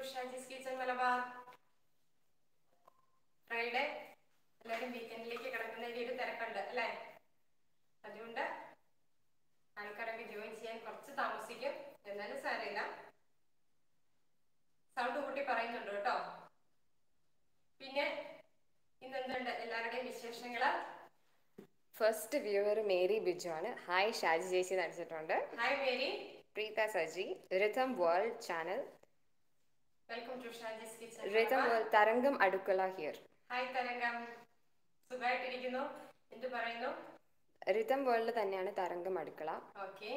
Shaji's kitchen Malabar Friday എല്ലാവരും വീക്കെൻഡിലേക്ക് കിടക്കുന്നതിൻ്റെ ഒരു തിരക്കുണ്ട് അല്ലേ അതുകൊണ്ട് ആൾക്കാരൊക്കെ ജോയിൻ ചെയ്യാൻ കുറച്ച് താമസിക്കും എന്നാലും സാരമില്ല സൗണ്ട് കൂട്ടി പറയുന്നുണ്ട് കേട്ടോ പിന്നെ ഇന്ന് എന്തുണ്ട് എല്ലാവരുടെയും വിശേഷങ്ങള് ഫസ്റ്റ് വ്യൂവർ മേരി ബിജു ആണ് ഹായ് ഷാജി ചേച്ചി നടിച്ചിട്ടുണ്ട് hi Mary Preetha Saji rhythm world channel welcome to Shaji's kitchen rhythm world തരംഗം അടുക്കള ഹിയർ ഹായ് തരംഗം സുഖമായിട്ടിരിക്കുന്നു എന്ത് പറയുന്നു റിതം വേൾഡ് തന്നെയാണ് തരംഗം അടുക്കള ഓക്കെ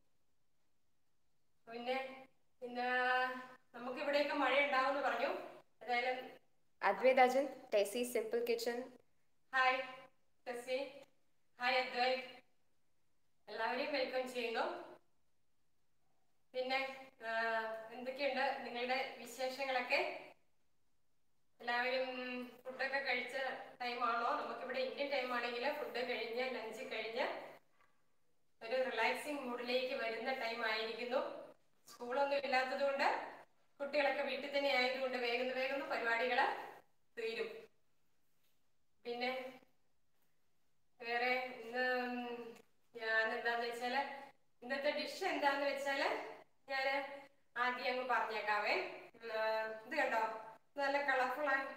പിന്നെ ഇന്ന് നമുക്ക് ഇവിടെയൊക്കെ മഴ ഉണ്ടാവുമെന്ന് പറഞ്ഞു ഏതായാലും Advaith Ajan Tessy simple kitchen hi Tessy hi Advaith എല്ലാവരെയും വെൽക്കം ചെയ്യുന്നു പിന്നെ ആ, എന്തൊക്കെയുണ്ട് നിങ്ങളുടെ വിശേഷങ്ങളൊക്കെ എല്ലാവരും ഫുഡൊക്കെ കഴിച്ച ടൈമാണോ നമുക്കിവിടെ ഇന്ത്യൻ ടൈം ആണെങ്കിൽ ഫുഡ് കഴിഞ്ഞ് ലഞ്ച് കഴിഞ്ഞ് ഒരു റിലാക്സിങ് മൂഡിലേക്ക് വരുന്ന ടൈം ആയിരിക്കുന്നു സ്കൂളൊന്നും ഇല്ലാത്തത് കൊണ്ട് കുട്ടികളൊക്കെ വീട്ടിൽ തന്നെ ആയതുകൊണ്ട് വേഗം വേഗം പരിപാടികൾ തീരും പിന്നെ വേറെ ഇന്ന് ഞാൻ എന്താന്ന് വെച്ചാല് ഇന്നത്തെ ഡിഷ് എന്താന്ന് വെച്ചാല് ഞാൻ ആദ്യം അങ്ങ് പറഞ്ഞേക്കാവേ ഉം, ആ, ഇത് കണ്ടോ നല്ല കളർഫുൾ ആയി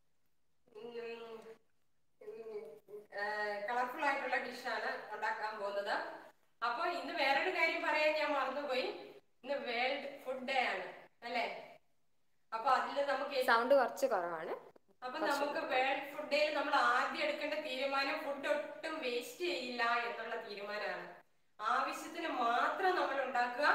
കളർഫുൾ ആയിട്ടുള്ള ഡിഷാണ് ഉണ്ടാക്കാൻ പോകുന്നത് അപ്പൊ ഇന്ന് വേറൊരു കാര്യം പറയാൻ ഞാൻ മറന്നുപോയി ഇന്ന് വേൾഡ് ഫുഡ് ഡേ ആണ് അല്ലേ അപ്പൊ അതിൽ നമുക്ക് ഏറ്റവും സൗണ്ട് കുറച്ച് കുറവാണ് അപ്പൊ നമുക്ക് വേൾഡ് ഫുഡ് ഡേയിൽ നമ്മൾ ആദ്യം എടുക്കേണ്ട തീരുമാനം ഫുഡ് ഒട്ടും വേസ്റ്റ് ചെയ്യില്ല എന്നുള്ള തീരുമാനമാണ് ആവശ്യത്തിന് മാത്രം നമ്മൾ ഉണ്ടാക്കുക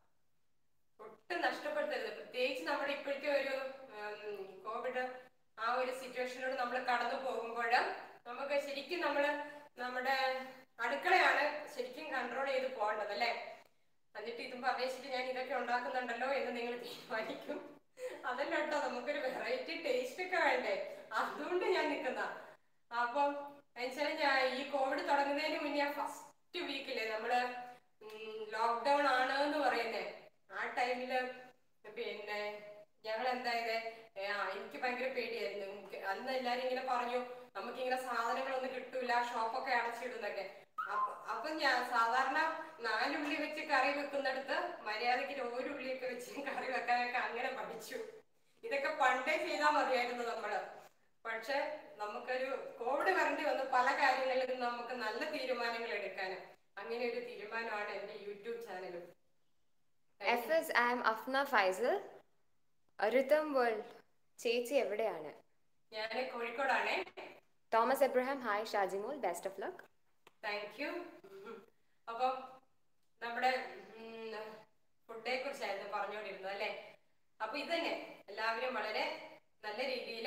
ഒട്ടും നഷ്ടപ്പെടുത്തരുത് പ്രത്യേകിച്ച് നമ്മുടെ ഇപ്പോഴത്തെ ഒരു ഉം, കോവിഡ് ആ ഒരു സിറ്റുവേഷനിലൂടെ നമ്മൾ കടന്നു പോകുമ്പോൾ നമുക്ക് ശരിക്കും നമ്മൾ നമ്മുടെ അടുക്കളയാണ് ശരിക്കും കൺട്രോൾ ചെയ്ത് പോകേണ്ടത് അല്ലേ എന്നിട്ട് ഇതും പറഞ്ഞിട്ട് ഞാൻ ഇതൊക്കെ ഉണ്ടാക്കുന്നുണ്ടല്ലോ എന്ന് നിങ്ങൾ തീരുമാനിക്കും അതല്ല കേട്ടോ നമുക്കൊരു വെറൈറ്റി ടേസ്റ്റ് ഒക്കെ വേണ്ടേ അതുകൊണ്ട് ഞാൻ നിൽക്കുന്ന അപ്പം എന്നുവെച്ചാൽ ഞാൻ ഈ കോവിഡ് തുടങ്ങുന്നതിന് മുന്നേ ഫസ്റ്റ് വീക്കില് നമ്മള് ലോക്ക്ഡൗൺ ആണ് എന്ന് പറയുന്നേ ആ ടൈമില് പിന്നെ ഞങ്ങൾ എന്തായത് ഏ, ആ, എനിക്ക് ഭയങ്കര പേടിയായിരുന്നു എനിക്ക് അന്ന് എല്ലാരും ഇങ്ങനെ പറഞ്ഞു നമുക്കിങ്ങനെ സാധനങ്ങളൊന്നും കിട്ടൂല ഷോപ്പൊക്കെ അടച്ചിടുന്നൊക്കെ അപ്പൊ അപ്പൊ ഞാൻ സാധാരണ നാലുള്ളി വെച്ച് കറി വെക്കുന്നിടത്ത് മര്യാദയ്ക്ക് ഒരു ഉള്ളിയൊക്കെ വെച്ച് കറി വെക്കാനൊക്കെ അങ്ങനെ പഠിച്ചു ഇതൊക്കെ പണ്ടേ ചെയ്താൽ മതിയായിരുന്നു നമ്മള് പക്ഷെ നമുക്കൊരു കോവിഡ് വരേണ്ടി വന്നു പല കാര്യങ്ങളിലും നമുക്ക് നല്ല തീരുമാനങ്ങൾ എടുക്കാൻ അങ്ങനെ ഒരു തീരുമാനമാണ് എന്റെ യൂട്യൂബ് ചാനലും F S I M Afna Faisal rhythm world ചേച്ചി എവിടെയാണ് ഞാൻ കോഴിക്കോടാണേ Thomas Abraham hi Shajimol best of luck thank you അപ്പം നമ്മുടെ ഫുഡെ കുറിച്ചായിരുന്നു പറഞ്ഞുകൊണ്ടിരുന്നത് അല്ലേ അപ്പൊ ഇത് തന്നെ എല്ലാവരും വളരെ നല്ല രീതിയിൽ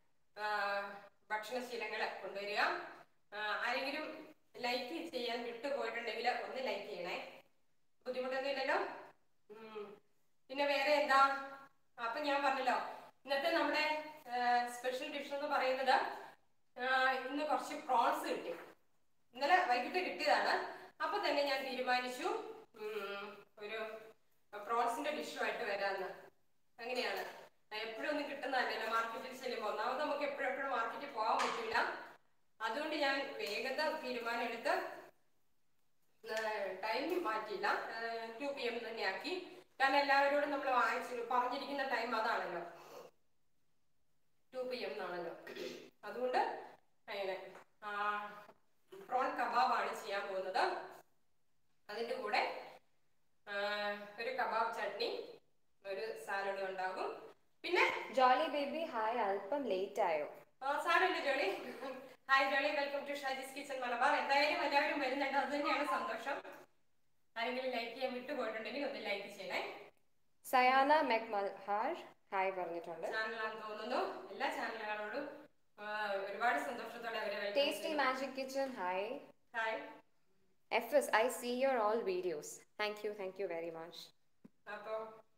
ഭക്ഷണശീലങ്ങൾ കൊണ്ടുവരിക ആ, ആരെങ്കിലും ലൈക്ക് ചെയ്യാൻ വിട്ടുപോയിട്ടുണ്ടെങ്കിൽ ഒന്ന് ലൈക്ക് ചെയ്യണേ ബുദ്ധിമുട്ടൊന്നുമില്ലല്ലോ ഉം. പിന്നെ വേറെ എന്താ അപ്പൊ ഞാൻ പറഞ്ഞല്ലോ ഇന്നത്തെ നമ്മുടെ സ്പെഷ്യൽ ഡിഷ് എന്ന് പറയുന്നത് ആ, ഇന്ന് കുറച്ച് പ്രോൺസ് കിട്ടി ഇന്നലെ വൈകിട്ട് കിട്ടിയതാണ് അപ്പൊ തന്നെ ഞാൻ തീരുമാനിച്ചു ഉം, ഒരു പ്രോൺസിന്റെ ഡിഷുമായിട്ട് വരാമെന്ന് അങ്ങനെയാണ് എപ്പോഴും ഒന്നും കിട്ടുന്നതല്ലല്ലോ മാർക്കറ്റിൽ ചെല്ലുമ്പോൾ ഒന്നാമത് നമുക്ക് എപ്പോഴും എപ്പോഴും മാർക്കറ്റിൽ പോകാൻ പറ്റില്ല അതുകൊണ്ട് ഞാൻ വേഗത തീരുമാനം എടുത്ത് ടൈം മാറ്റിയില്ല ടു പി എം തന്നെ ആക്കി കാരണം എല്ലാവരോടും നമ്മൾ വാങ്ങിച്ചു പറഞ്ഞിരിക്കുന്ന ടൈം അതാണല്ലോ ടു പി എം എന്നാണല്ലോ അതുകൊണ്ട് അങ്ങനെ പ്രോൺ കബാബാണ് ചെയ്യാൻ പോകുന്നത് അതിൻ്റെ കൂടെ ആ, ഒരു കബാബ് ചട്നി ഒരു സാലഡ് ഉണ്ടാകും പിന്നെ ജോളി ബേബി ഹായ് അല്പം ലേറ്റ് ആയോ സാരമില്ല Jolly hi Jolly welcome to Shaji's kitchen Malabar എന്തായാലും എല്ലാവരും വരുന്നുണ്ട് അത് തന്നെയാണ് സന്തോഷം ആരെങ്കിലും ലൈക്ക് ചെയ്യാൻ വിട്ടുപോയിട്ടുണ്ടെങ്കിൽ ഒന്ന് ലൈക്ക് ചെയ്യണേ സയാന മെക് മൽഹാർ ഹായ് പറഞ്ഞിട്ടുണ്ട് ചാനലാണെന്ന് തോന്നുന്നു എല്ലാ ചാനലുകളോടും ആ, ഒരുപാട് സന്തോഷത്തോടെ അവരെ welcome ടേസ്റ്റി ചെയ്യുന്നു. Magic kitchen hi hi F S I see your all videos thank you thank you very much അപ്പോൾ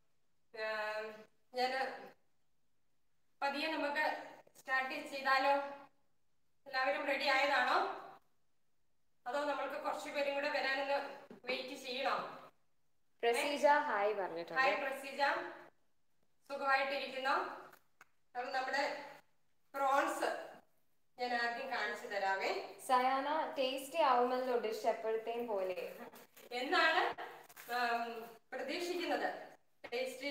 ഞാൻ പതിയെ നമുക്ക് സ്റ്റാർട്ട് ചെയ്താലോ എല്ലാവരും റെഡി ആയതാണോ അതോ നമ്മൾക്ക് കുറച്ച് പേരും കൂടെ വരാനൊന്ന് വെയിറ്റ് ചെയ്യണോ പ്രസീജ ഹായ് പറഞ്ഞിട്ടുണ്ട് ഹായ് പ്രസീജ സുഖമായിട്ടിരിക്കുന്നു അപ്പം നമ്മുടെ പ്രോൺസ് ഞാൻ ആദ്യം കാണിച്ചു തരാവേ സയാന ടേസ്റ്റി ആവുമല്ലോ ഡിഷ് എപ്പോഴത്തെയും പോലെ എന്നാണ് ആം, പ്രതീക്ഷിക്കുന്നത് ടേസ്റ്റ്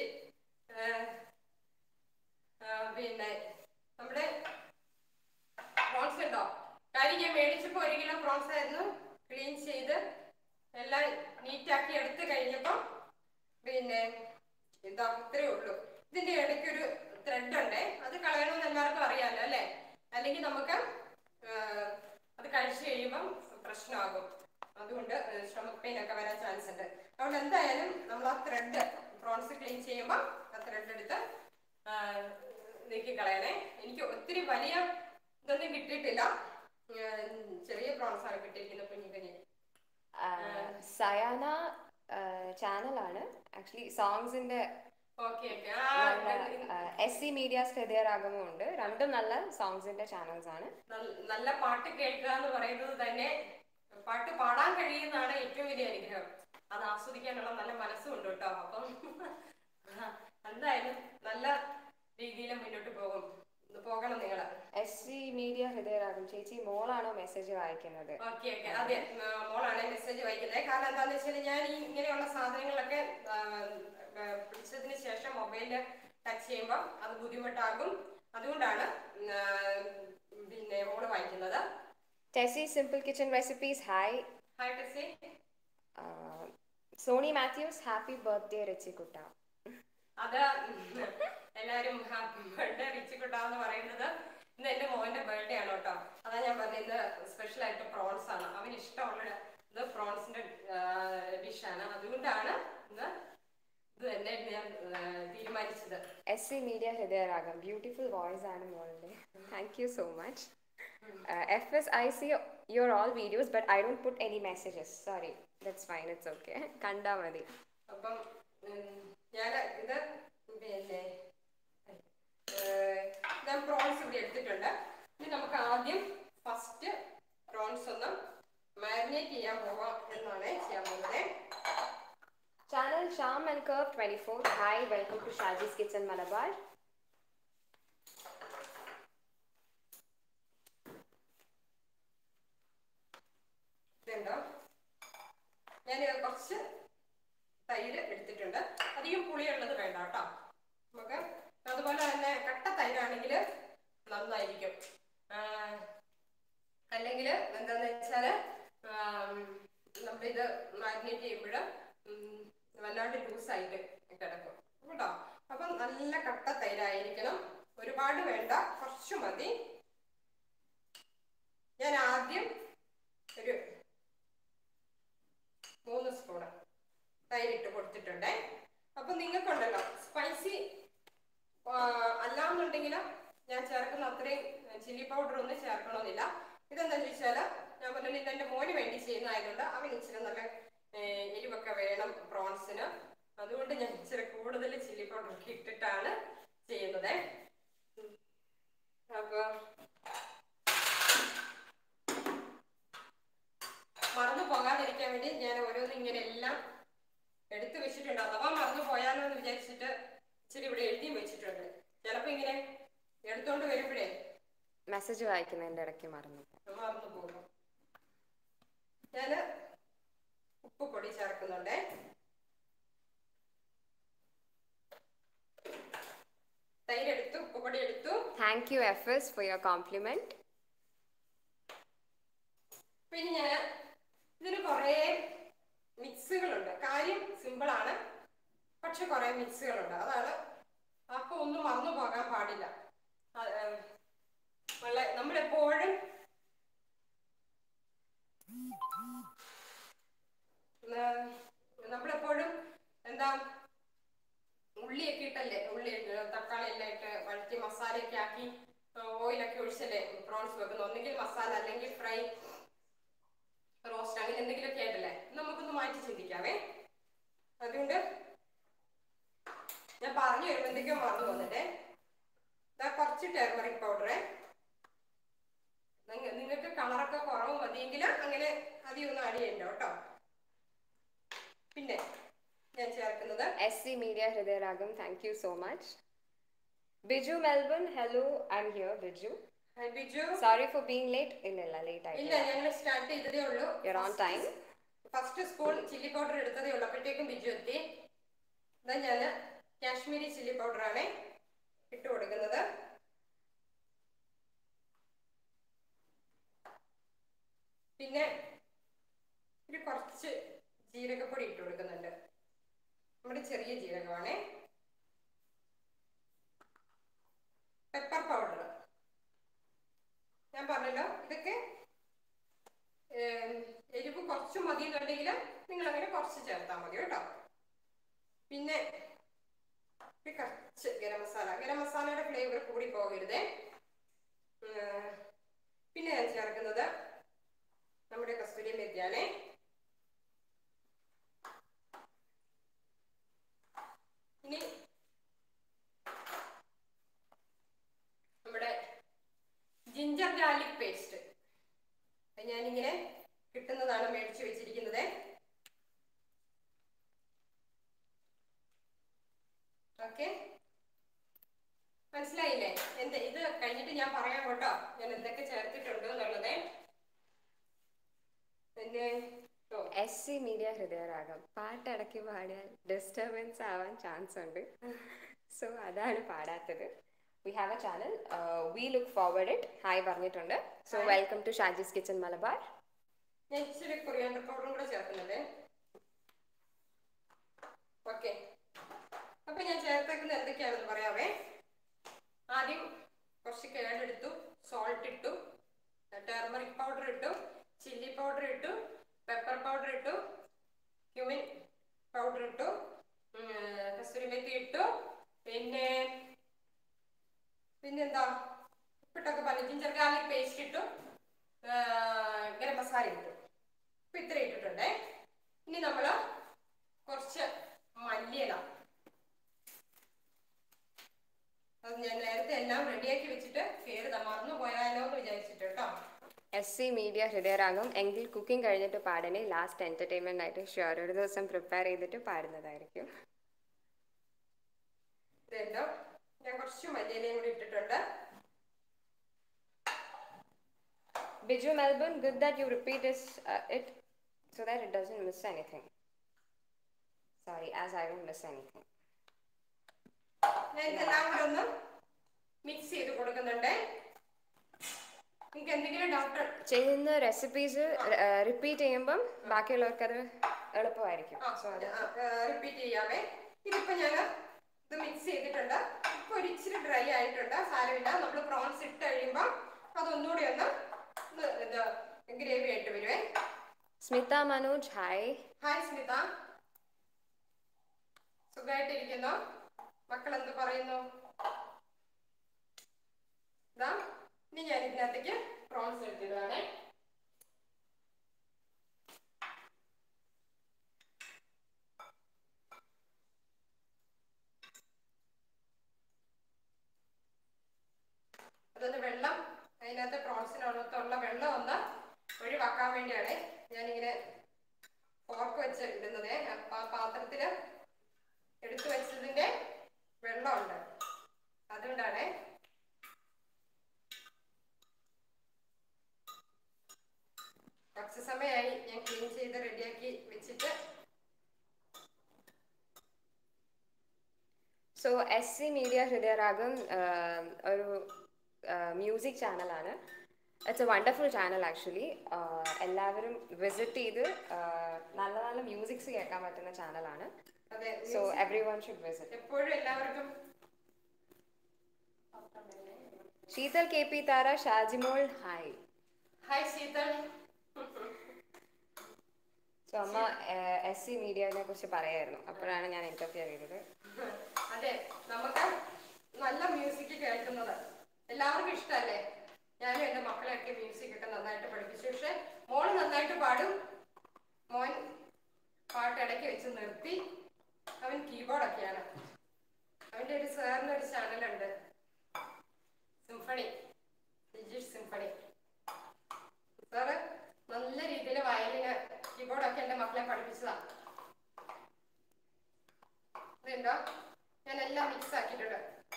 പിന്നെ നമ്മുടെ പ്രോൺസ് ഉണ്ടോ കാര്യം ഞാൻ മേടിച്ചപ്പോൾ ഒരു കിലോ പ്രോൺസ് ആയിരുന്നു ക്ലീൻ ചെയ്ത് എല്ലാം നീറ്റാക്കി എടുത്ത് കഴിഞ്ഞപ്പം പിന്നെ ഇതാ ഇത്രയേ ഉള്ളൂ ഇതിന്റെ ഇടയ്ക്കൊരു ത്രെഡ് ഉണ്ടേ അത് കളയണമെന്ന് എല്ലാവർക്കും അറിയാമല്ലോ അല്ലേ അല്ലെങ്കിൽ നമുക്ക് ആ, അത് കഴിച്ചു കഴിയുമ്പം പ്രശ്നമാകും അതുകൊണ്ട് സ്റ്റൊമക് പെയിൻ ഒക്കെ വരാൻ ചാൻസ് ഉണ്ട് അതുകൊണ്ട് എന്തായാലും നമ്മൾ ആ ത്രെഡ് പ്രോൺസ് ക്ലീൻ ചെയ്യുമ്പോൾ ആ ത്രെഡ് എടുത്ത് ആ, നീക്കി കളയണേ എനിക്ക് ഒത്തിരി വലിയ ഇതൊന്നും കിട്ടിയിട്ടില്ല ഉം, ചെറിയ പ്രോൺസ് ആണ് കിട്ടിയിരിക്കുന്നത് കുഞ്ഞു കുഞ്ഞ് ആ, സയാന ചാനലാണ് ആക്ച്വലി സോങ്സിന്റെ ഓക്കെ ഓക്കെ നല്ല എസ് സി മീഡിയാസ് ഹൃദയരാഗമും ഉണ്ട് രണ്ടും നല്ല സോങ്സിന്റെ ചാനൽസ് ആണ് നല്ല പാട്ട് കേൾക്കുക എന്ന് പറയുന്നത് തന്നെ പാട്ട് പാടാൻ കഴിയുന്നതാണ് ഏറ്റവും വലിയ അനുഗ്രഹം അത് ആസ്വദിക്കാനുള്ള നല്ല മനസ്സും ഉണ്ട് കേട്ടോ അപ്പം എന്തായാലും നല്ല രീതിയിൽ മുന്നോട്ട് പോകും പോകണം നിങ്ങള് എസ് സി മീഡിയ ഹൃദയരാഗം ചേച്ചി മോളാണോ മെസ്സേജ് വായിക്കുന്നത് ഓക്കെ ഓക്കെ അതെ ഉം, മോളാണ് മെസ്സേജ് വായിക്കുന്നത് കാരണം എന്താണെന്ന് വെച്ചാൽ ഞാൻ ഈ ഇങ്ങനെയുള്ള സാധനങ്ങളൊക്കെ ആ, ആ, പിടിച്ചതിന് ശേഷം മൊബൈലിൽ ടച്ച് ചെയ്യുമ്പോൾ അത് ബുദ്ധിമുട്ടാകും അതുകൊണ്ടാണ് ഉം, ആ, പിന്നെ മോള് വായിക്കുന്നത് Tessy simple kitchen recipes hi hi Tessy Sony Mathews happy birthday രച്ചിക്കുട്ട അത് എല്ലാരും ഹാപ്പി ബർത്ത്ഡേ റിച്ചിക്കുട്ടാന്ന് പറയുന്നത് ഇന്ന് എന്റെ മോന്റെ ബർത്ത്ഡേ ആണ് കേട്ടോ അതാ ഞാൻ പറഞ്ഞത് ഇന്ന് സ്പെഷ്യൽ ആയിട്ട് പ്രോൺസ് ആണ് അവന് ഇഷ്ടമുള്ള ഇത് പ്രോൺസിന്റെ ഡിഷാണ് അതുകൊണ്ടാണ് ഇന്ന് ഇത് തന്നെ ഞാൻ ആ, തീരുമാനിച്ചത് S C media Hridayaragam beautiful voice ആണ് മോളുടെ thank you so much F S I see your all videos but I don't put any messages sorry that's fine it's okay കണ്ടാൽ മതി അപ്പം ഞാൻ ഇത് പിന്നെ ഏഹ്, ഞാൻ പ്രോൺസ് ഇവിടെ എടുത്തിട്ടുണ്ട് ഇനി നമുക്ക് ആദ്യം ഫസ്റ്റ് പ്രോൺസ് ഒന്ന് മാരിനേറ്റ് ചെയ്യാൻ പോവാം എന്നാണ് ചെയ്യാൻ പോകുന്നത് channel Sham and curve twenty four hi welcome to Shaji's kitchen Malabar ഇതുണ്ടോ ഞാൻ കുറച്ച് തൈര് എടുത്തിട്ടുണ്ട് അധികം പുളിയുള്ളത് വേണ്ട കേട്ടോ നമുക്ക് അതുപോലെ തന്നെ കട്ട തൈരാണെങ്കിൽ നന്നായിരിക്കും അല്ലെങ്കിൽ എന്താന്ന് വെച്ചാൽ നമ്മളിത് മാരിനേറ്റ് ചെയ്യുമ്പോൾ വല്ലാണ്ട് ലൂസായിട്ട് കിടക്കും കേട്ടോ അപ്പം നല്ല കട്ട തൈരായിരിക്കണം ഒരുപാട് വേണ്ട കുറച്ച് മതി ഞാൻ ആദ്യം ഒരു മൂന്ന് സ്പൂണ് തൈരിട്ട് കൊടുത്തിട്ടുണ്ടേ അപ്പൊ നിങ്ങൾക്കുണ്ടല്ലോ സ്പൈസി അല്ലാന്നുണ്ടെങ്കിൽ ഞാൻ ചേർക്കുന്ന അത്രയും ചില്ലി പൗഡർ ഒന്നും ചേർക്കണമെന്നില്ല ഇതെന്താ ചോദിച്ചാൽ ഞാൻ പറഞ്ഞില്ല ഇതെന്റെ മോന് വേണ്ടി ചെയ്യുന്നതായതുകൊണ്ട് അവൻ ഇച്ചിരി നല്ല ഏർ, എരിവൊക്കെ വേണം പ്രോൺസിന് അതുകൊണ്ട് ഞാൻ ഇച്ചിരി കൂടുതൽ ചില്ലി പൗഡർ ഒക്കെ ഇട്ടിട്ടാണ് ചെയ്യുന്നത് അപ്പൊ മറന്നു പോകാതിരിക്കാൻ വേണ്ടി ഞാൻ ഓരോന്നും ഇങ്ങനെ എല്ലാം എടുത്തു വെച്ചിട്ടുണ്ട് അഥവാ മറന്നു പോയാലോ എന്ന് വിചാരിച്ചിട്ട് ഇച്ചിരി ഇവിടെ എഴുതി വെച്ചിട്ടുണ്ട് ചിലപ്പോ ഇങ്ങനെ എടുത്തോണ്ട് വരുമ്പോഴേ മെസ്സേജ് വായിക്കുന്നതിൻ്റെ ഇടയ്ക്ക് മറന്നു മറന്നു പോകും ഞാന് ഉപ്പ് പൊടി ചേർക്കുന്നുണ്ടേ തൈര് എടുത്തു ഉപ്പ് പൊടി എടുത്തു thank you F S for your compliment പിന്നെ ഞാൻ ഇതിന് കുറേ മിക്സുകളുണ്ട് കാര്യം സിമ്പിളാണ് പക്ഷെ കുറേ മിക്സുകളുണ്ട് അതാണ് അപ്പോൾ ഒന്നും മറന്നു പോകാൻ പാടില്ല അത്, ഏം, വളരെ നമ്മളെപ്പോഴും ഏം, നമ്മളെപ്പോഴും എന്താ ഉള്ളിയൊക്കെ ഇട്ടല്ലേ ഉള്ളി ഇട്ട് തക്കാളി എല്ലാം ഇട്ട് വഴറ്റി മസാലയൊക്കെ ആക്കി ഓയിലൊക്കെ ഒഴിച്ചല്ലേ പ്രോൺസ് വെക്കുന്നത് ഒന്നെങ്കിൽ മസാല അല്ലെങ്കിൽ ഫ്രൈ റോസ്റ്റ് അങ്ങനെ എന്തെങ്കിലുമൊക്കെ ആയിട്ടല്ലേ നമുക്കൊന്ന് മാറ്റി ചിന്തിക്കാവേ അതുകൊണ്ട് ഞാൻ പറഞ്ഞു വരുമ്പോൾ എന്തൊക്കെയോ മറന്നു വന്നിട്ടേ ഇതാ കുറച്ച് ടെർമറിക് പൗഡറേ നിങ്ങൾക്ക് കളറൊക്കെ കുറവ് മതിയെങ്കിൽ അങ്ങനെ അധികം ഒന്നും ആഡ് ചെയ്യണ്ട കേട്ടോ പിന്നെ ഞാൻ ചേർക്കുന്നത് S C media Hridayaragam thank you so much Biju Melbourne hello I'm here Biju hi Biju sorry for being late ഇല്ല ഇല്ല ലേറ്റ് ഇല്ല ആയിട്ടില്ല ഞങ്ങൾ സ്റ്റാർട്ട് ചെയ്തതേ ഉള്ളൂ You're on time. First spoon chilli powder എടുത്തതേ ഉള്ളൂ അപ്പോഴത്തേക്കും ബിജു എത്തി ഇതാ ഞാൻ കാശ്മീരി ചില്ലി പൗഡറാണ് ഇട്ട് കൊടുക്കുന്നത് പിന്നെ ഒരു കുറച്ച് ജീരകപ്പൊടി ഇട്ട് കൊടുക്കുന്നുണ്ട് നമ്മുടെ ചെറിയ ജീരകമാണേ പെപ്പർ പൗഡർ ഞാൻ പറഞ്ഞല്ലോ ഇതൊക്കെ ഏം, എരിവ് കുറച്ച് മതി എന്നുണ്ടെങ്കിൽ നിങ്ങൾ അങ്ങനെ കുറച്ച് ചേർത്താൽ മതി കേട്ടോ പിന്നെ ഒരു കുറച്ച് ഗരം മസാല ഗരം മസാലയുടെ ഫ്ലേവർ കൂടി പോകരുതേ ഉം, പിന്നെ ഞാൻ ചേർക്കുന്നത് നമ്മുടെ കസ്തൂരി മെത്തിയാണേ ഇനി നമ്മുടെ ജിഞ്ചർ ഗാർലിക് പേസ്റ്റ് അത് ഞാനിങ്ങനെ കിട്ടുന്നതാണ് മേടിച്ചു വെച്ചിരിക്കുന്നത് ഓക്കെ മനസ്സിലായില്ലേ എന്ത് ഇത് കഴിഞ്ഞിട്ട് ഞാൻ പറയാം കേട്ടോ ഞാൻ എന്തൊക്കെ ചേർത്തിട്ടുണ്ട് എന്നുള്ളത് പിന്നെ oh S C media Hridayaragam പാട്ട് ഇടയ്ക്ക് പാടിയാൽ ഡിസ്റ്റർബൻസ് ആവാൻ ചാൻസ് ഉണ്ട് സോ അതാണ് പാടാത്തത് we have a channel we look forward it hi പറഞ്ഞിട്ടുണ്ട് so Hi. Welcome to Shaji's kitchen Malabar ഞാൻ ഇച്ചിരി കൊറിയാണ്ടർ പൗഡറും കൂടെ ചേർക്കുന്നുണ്ട് ഓക്കെ അപ്പൊ ഞാൻ ചേർത്തേക്കുന്നത് എന്തൊക്കെയാണെന്ന് പറയാവേ ആദ്യം കുറച്ച് കേടെടുത്തു സോൾട്ട് ഇട്ടു ടർമറിക് പൗഡർ ഇട്ടു ചില്ലി പൗഡർ ഇട്ടു പെപ്പർ പൗഡർ ഇട്ടു ക്യുമിൻ പൗഡർ ഇട്ടു ഉം, കസ്തൂരി മെത്തി ഇട്ടു പിന്നെ പിന്നെന്താ ഉപ്പിട്ടൊക്കെ പറഞ്ഞു ജിഞ്ചർ ഗാർലിക് പേസ്റ്റ് ഇട്ടു ആ, ഗരം മസാല ഇട്ടു ഇപ്പൊ ഇത്ര ഇട്ടിട്ടുണ്ടേ ഇനി നമ്മൾ കുറച്ച് മല്ലിയില അത് ഞാൻ നേരത്തെ എല്ലാം റെഡിയാക്കി വെച്ചിട്ട് പേര് മറന്നു പോയാലോ എന്ന് വിചാരിച്ചിട്ട് കേട്ടോ എസ് സി മീഡിയ ഹൃദയരാഗം എങ്കിൽ കുക്കിംഗ് കഴിഞ്ഞിട്ട് പാടണേ ലാസ്റ്റ് എൻ്റർടൈൻമെൻ്റ് ആയിട്ട് ഷുവർ ഒരു ദിവസം പ്രിപ്പയർ ചെയ്തിട്ട് പാടുന്നതായിരിക്കും ഇതെല്ലാം ഞാൻ കുറച്ച് മല്ലിയിലയും കൂടി ഇട്ടിട്ടുണ്ട് Biju Melbourne, good that you repeat this, uh, it so that it doesn't miss anything. Sorry, as I don't miss anything. ഞാൻ ഇതെല്ലാം കൂടെ ഒന്ന് മിക്സ് ചെയ്ത് കൊടുക്കുന്നുണ്ട് നിങ്ങൾക്ക് എന്തെങ്കിലും ഡൗട്ട് ചെയ്യുന്ന റെസിപ്പീസ് റിപ്പീറ്റ് ചെയ്യുമ്പം ബാക്കിയുള്ളവർക്ക് അത് എളുപ്പമായിരിക്കും സോ അത് റിപ്പീറ്റ് ചെയ്യാവേ ഇതിപ്പോ ഞാൻ ഇത് മിക്സ് ചെയ്തിട്ടുണ്ട് ഇപ്പൊ ഒരു ഇച്ചിരി ഡ്രൈ ആയിട്ടുണ്ട് സാരമില്ല നമ്മൾ പ്രോൺസ് ഇട്ട് കഴിയുമ്പോൾ അതൊന്നുകൂടി ഒന്ന് ഇത് ഇത് ഗ്രേവി ആയിട്ട് വരുവേ സ്മിത മനോജ് ഹായ് ഹായ് സ്മിത സുഖമായിട്ടിരിക്കുന്നു മക്കൾ എന്ത് പറയുന്നു ഇതാ ഇനി ഞാൻ ഇതിനകത്തേക്ക് പ്രോൺസ് എടുത്തിടുവാണേ അതൊന്ന് വെള്ളം അതിനകത്ത് പ്രോൺസിനകത്തുള്ള വെള്ളം ഒന്ന് ഒഴിവാക്കാൻ വേണ്ടിയാണ് ഞാനിങ്ങനെ ഫോർക്ക് വെച്ച് ഇടുന്നത് അപ്പൊ ആ പാത്രത്തില് എടുത്തു വെച്ചതിന്റെ വെള്ളമുണ്ട് അതുകൊണ്ടാണ് കുറച്ച് സമയമായി ഞാൻ ക്ലീൻ ചെയ്ത് റെഡിയാക്കി വെച്ചിട്ട് so S C media Hridayaragam ആഹ്, ഒരു മ്യൂസിക് ചാനലാണ് it's a wonderful channel actually എല്ലാവരും വിസിറ്റ് ചെയ്ത് ആഹ്, നല്ല നല്ല മ്യൂസിക്സ് കേൾക്കാൻ പറ്റുന്ന ചാനലാണ് അതെ so everyone should visit എപ്പോഴും എല്ലാവർക്കും Sheetal K P Thara Shajimol hi hi Sheetal so അമ്മ എസ് സി മീഡിയനെ കുറിച്ച് പറയായിരുന്നു അപ്പോഴാണ് ഞാൻ ഇന്റർഫിയർ ചെയ്തത് അതെ നമുക്ക് നല്ല മ്യൂസിക് കേൾക്കുന്നത് എല്ലാവർക്കും ഇഷ്ടമല്ലേ ഞാനും എൻ്റെ മക്കളെയൊക്കെ മ്യൂസിക് ഒക്കെ നന്നായിട്ട് പഠിപ്പിച്ചു പക്ഷെ മോള് നന്നായിട്ട് പാടും മോൻ പാട്ട് ഇടയ്ക്ക് വെച്ച് നിർത്തി അവൻ കീബോർഡൊക്കെയാണ് അവൻ്റെ ഒരു സാറിന് ഒരു ചാനലുണ്ട് സിംഫണി ലിജിഷ് സിംഫണി സാറ് നല്ല രീതിയിൽ വയലിന് കീബോർഡൊക്കെ എൻ്റെ മക്കളെ പഠിപ്പിച്ചതാണ് കണ്ടോ ഞാൻ എല്ലാം മിക്സ് ആക്കിയിട്ടുണ്ട്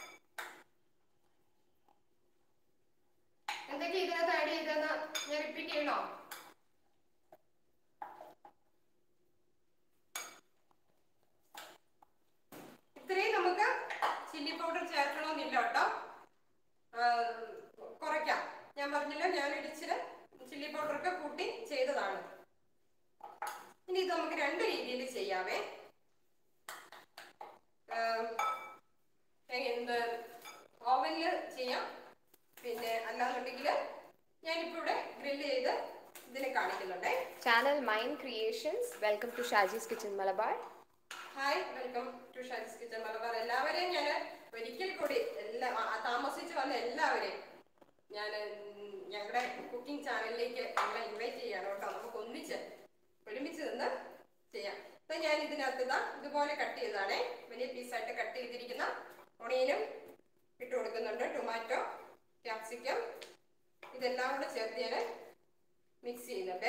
എന്തൊക്കെ ഇതിനകത്ത് ആഡ് ചെയ്തെന്ന് ഞാൻ റിപ്പീറ്റ് ചെയ്യണോ ഇത്രയും നമുക്ക് ചില്ലി പൗഡർ ചേർക്കണമെന്നില്ല കേട്ടോ ആ, കുറയ്ക്കാം ഞാൻ പറഞ്ഞല്ലോ ഞാൻ ഇടിച്ചിട്ട് ചില്ലി പൗഡറൊക്കെ കൂട്ടി ചെയ്തതാണ് ഇനി ഇത് നമുക്ക് രണ്ട് രീതിയിൽ ചെയ്യാവേ എന്ത് ഓവനിൽ ചെയ്യാം പിന്നെ അല്ലാന്നുണ്ടെങ്കിൽ ഞാനിപ്പോൾ ഇവിടെ ഗ്രില്ല് ചെയ്ത് ഇതിനെ കാണിക്കുന്നുണ്ടേ Channel Mind Creations. Welcome to Shaji's Kitchen Malabar. Hi welcome to ഷാരിസ് കിച്ചൺ മലബാർ എല്ലാവരെയും ഞാൻ ഒരിക്കൽ കൂടി എല്ലാ ആ, താമസിച്ച് വന്ന എല്ലാവരെയും ഞാൻ ഞങ്ങളുടെ കുക്കിംഗ് ചാനലിലേക്ക് ഞങ്ങളെ ഇൻവൈറ്റ് ചെയ്യാണ് കേട്ടോ നമുക്ക് ഒന്നിച്ച് ഒരുമിച്ച് നിന്ന് ചെയ്യാം അപ്പം ഞാൻ ഇതിനകത്ത് ഇതാ ഇതുപോലെ കട്ട് ചെയ്തതാണേ വലിയ പീസായിട്ട് കട്ട് ചെയ്തിരിക്കുന്ന ഒണിയനും ഇട്ട് കൊടുക്കുന്നുണ്ട് ടൊമാറ്റോ ക്യാപ്സിക്കം ഇതെല്ലാം കൂടെ ചേർത്ത് ഞാൻ മിക്സ് ചെയ്യുന്നുണ്ടേ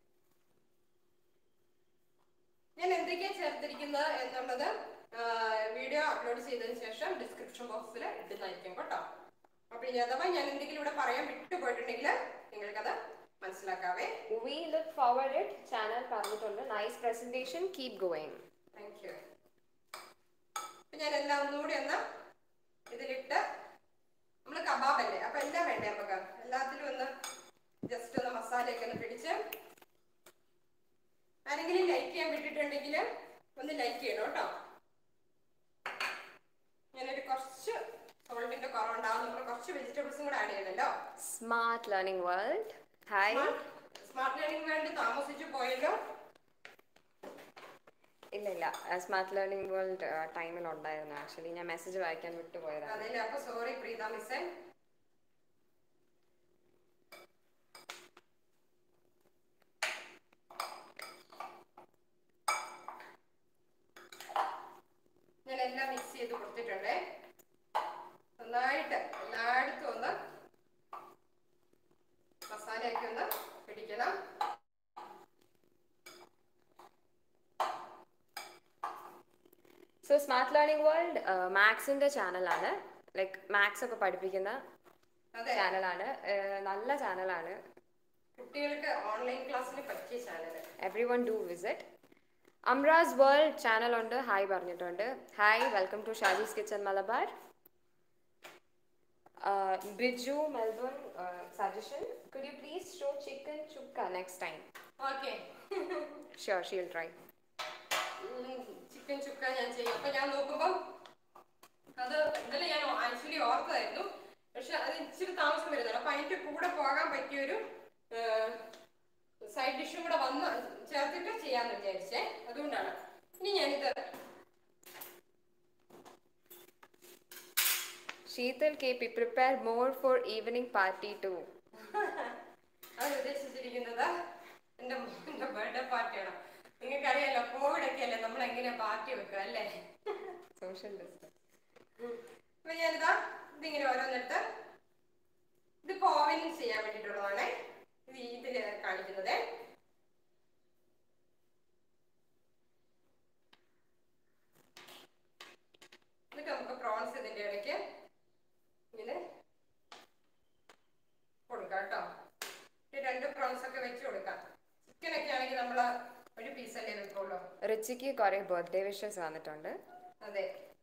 ഞാൻ എന്തൊക്കെയാ ചേർത്തിരിക്കുന്നത് എന്നുള്ളത് വീഡിയോ അപ്ലോഡ് ചെയ്തതിന് ശേഷം ഡിസ്ക്രിപ്ഷൻ ബോക്സിൽ ഇടുന്നതായിരിക്കും കേട്ടോ അപ്പൊ ഇനി അഥവാ ഞാൻ എന്തെങ്കിലും ഇവിടെ പറയാൻ വിട്ടുപോയിട്ടുണ്ടെങ്കിൽ നിങ്ങൾക്കത് മനസ്സിലാക്കാവേ We look forward it. Channel പറഞ്ഞിട്ടുണ്ട്. Nice presentation. Keep going. Thank you അപ്പൊ ഞാൻ എല്ലാം ഒന്നുകൂടി ഒന്ന് ഇതിലിട്ട് നമ്മൾ കബാബ് അല്ലേ അപ്പൊ എല്ലാം വേണ്ടേ നമുക്ക് എല്ലാത്തിലും ഒന്ന് ജസ്റ്റ് ഒന്ന് മസാലയൊക്കെ ഒന്ന് പിടിച്ച് ആരെങ്കിലും ലൈക്ക് ചെയ്യാൻ വിട്ടിട്ടുണ്ടെങ്കിൽ ഒന്ന് ലൈക്ക് ചെയ്യണം കേട്ടോ ഞാനൊരു കുറച്ച് സോൾട്ടിന്റെ കുറവുണ്ടാവും നമ്മൾ കുറച്ച് വെജിറ്റബിൾസും കൂടെ ആഡ് ചെയ്യണല്ലോ Smart Learning World. Hi. Smart learning വേണ്ടി താമസിച്ചു പോയല്ലോ ഇല്ല ഇല്ല സ്മാർട്ട് ലേണിംഗ് വേൾഡ് ടൈമിൽ ഉണ്ടായിരുന്നു ആക്ച്വലി ഞാൻ മെസ്സേജ് വായിക്കാൻ വിട്ടുപോയതാണ് അതല്ലേ അപ്പൊ സോറി പ്രീത മിസ്സേ ഞാൻ എല്ലാം മിക്സ് ചെയ്ത് കൊടുത്തിട്ടുണ്ടേ നന്നായിട്ട് എല്ലായിടത്തും ഒന്ന് മസാലയൊക്കെ ഒന്ന് പിടിക്കണം സോ സ്മാർട്ട് ലേണിംഗ് വേൾഡ് മാത്സിന്റെ ചാനലാണ് ലൈക്ക് മാത്സ് ഒക്കെ പഠിപ്പിക്കുന്ന അതെ ചാനലാണ് നല്ല ചാനലാണ് കുട്ടികൾക്ക് ഓൺലൈൻ ക്ലാസ്സിന് പറ്റിയ channel everyone do visit Amras world channel ഉണ്ട് ഹായ് പറഞ്ഞിട്ടുണ്ട് hi welcome to Shaji's kitchen Malabar Biju Melbourne suggestion could you please show chicken chukka next time okay sure she'll try chicken chukka ഞാൻ ചെയ്യും അപ്പൊ ഞാൻ നോക്കുമ്പോ അത് ഇന്നലെ ഞാൻ ആക്ച്വലി ഓർത്തതായിരുന്നു പക്ഷെ അത് ഇച്ചിരി താമസം വരുന്നുണ്ട് അപ്പൊ അതിന്റെ കൂടെ പോകാൻ പറ്റിയൊരു സൈഡ് ഡിഷും കൂടെ വന്ന് ചേർത്തിട്ട് ചെയ്യാന്ന് വിചാരിച്ചേ അതുകൊണ്ടാണ് ഇനി ഞാനിത് Sheetal K P prepare more for evening party too അത് ഉദ്ദേശിച്ചിരിക്കുന്നത് എന്റെ മോന്റെ ബർത്ത്ഡേ പാർട്ടിയാണ് നിങ്ങൾക്കറിയാലോ കോവിഡ് ഒക്കെ അല്ലേ നമ്മൾ എങ്ങനെ പാർട്ടി വെക്കുക അല്ലേ സോഷ്യൽ ഡിസ്റ്റൻസ് അപ്പൊ ഞാനിതാ ഇതിങ്ങനെ ഓരോന്നെടുത്ത് ഇതിപ്പോ ഓവനിൽ ചെയ്യാൻ വേണ്ടിയിട്ടുള്ളതാണ് ഇത് ഇതില് കാണിക്കുന്നത് എന്നിട്ട് നമുക്ക് പ്രോൺസ് ഇതിന്റെ ഇടയ്ക്ക് ഇങ്ങനെ കൊടുക്കാം കേട്ടോ ഈ രണ്ട് പ്രോൺസ് ഒക്കെ വെച്ച് കൊടുക്കാം ചിക്കൻ ഒക്കെ ആണെങ്കിൽ നമ്മൾ ഒരു പീസല്ലേ വെക്കുള്ളൂ റിച്ചിക്ക് കുറെ ബർത്ത്ഡേ വിഷസ് വന്നിട്ടുണ്ട് അതെ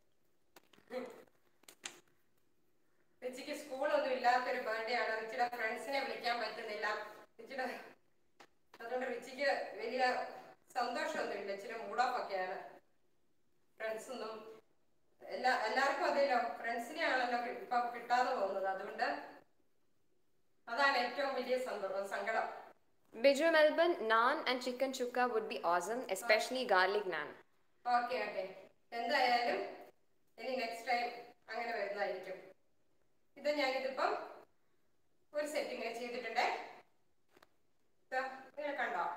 റിച്ചിക്ക് സ്കൂളൊന്നും ഇല്ലാത്തൊരു ബർത്ത്ഡേ ആണ് റിച്ചിയുടെ ഫ്രണ്ട്സിനെ വിളിക്കാൻ പറ്റുന്നില്ല റിച്ചിയുടെ അതുകൊണ്ട് റിച്ചിക്ക് വലിയ സന്തോഷമൊന്നുമില്ല ഇച്ചിരി മൂഡ് ഓഫ് ഒക്കെയാണ് ഫ്രണ്ട്സ് ഒന്നും എല്ലാ എല്ലാവർക്കും അതെല്ലോ ഫ്രണ്ട്സിനെ ആണല്ലോ ഇപ്പൊ കിട്ടാതെ പോകുന്നത് അതുകൊണ്ട് അതാണ് ഏറ്റവും വലിയ സന്തോ- സങ്കടം Biju Melbourne naan and chicken chukka would be awesome especially garlic naan okay okay എന്തായാലും ഇനി നെക്സ്റ്റ് ടൈം അങ്ങനെ വരുന്നതായിരിക്കും ഇത് ഞാനിതിപ്പം ഒരു സെറ്റ് ഇങ്ങനെ ചെയ്തിട്ടുണ്ടേ ദാ, ഇങ്ങനെ കണ്ടോ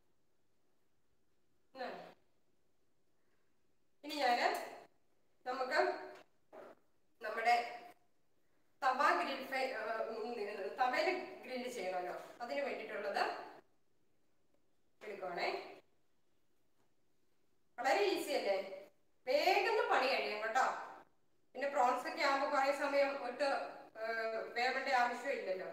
ഉം. ഇനി ഞാന് നമുക്ക് നമ്മുടെ തവ ഗ്രിൽ ഫ്രൈ തവയിൽ ഗ്രില്ല് ചെയ്യണമല്ലോ അതിന് വേണ്ടിയിട്ടുള്ളത് എടുക്കുവാണേ വളരെ ഈസി അല്ലേ വേഗം പണി തൊട്ട് ഏഹ്, വേവേണ്ട ആവശ്യമില്ലല്ലോ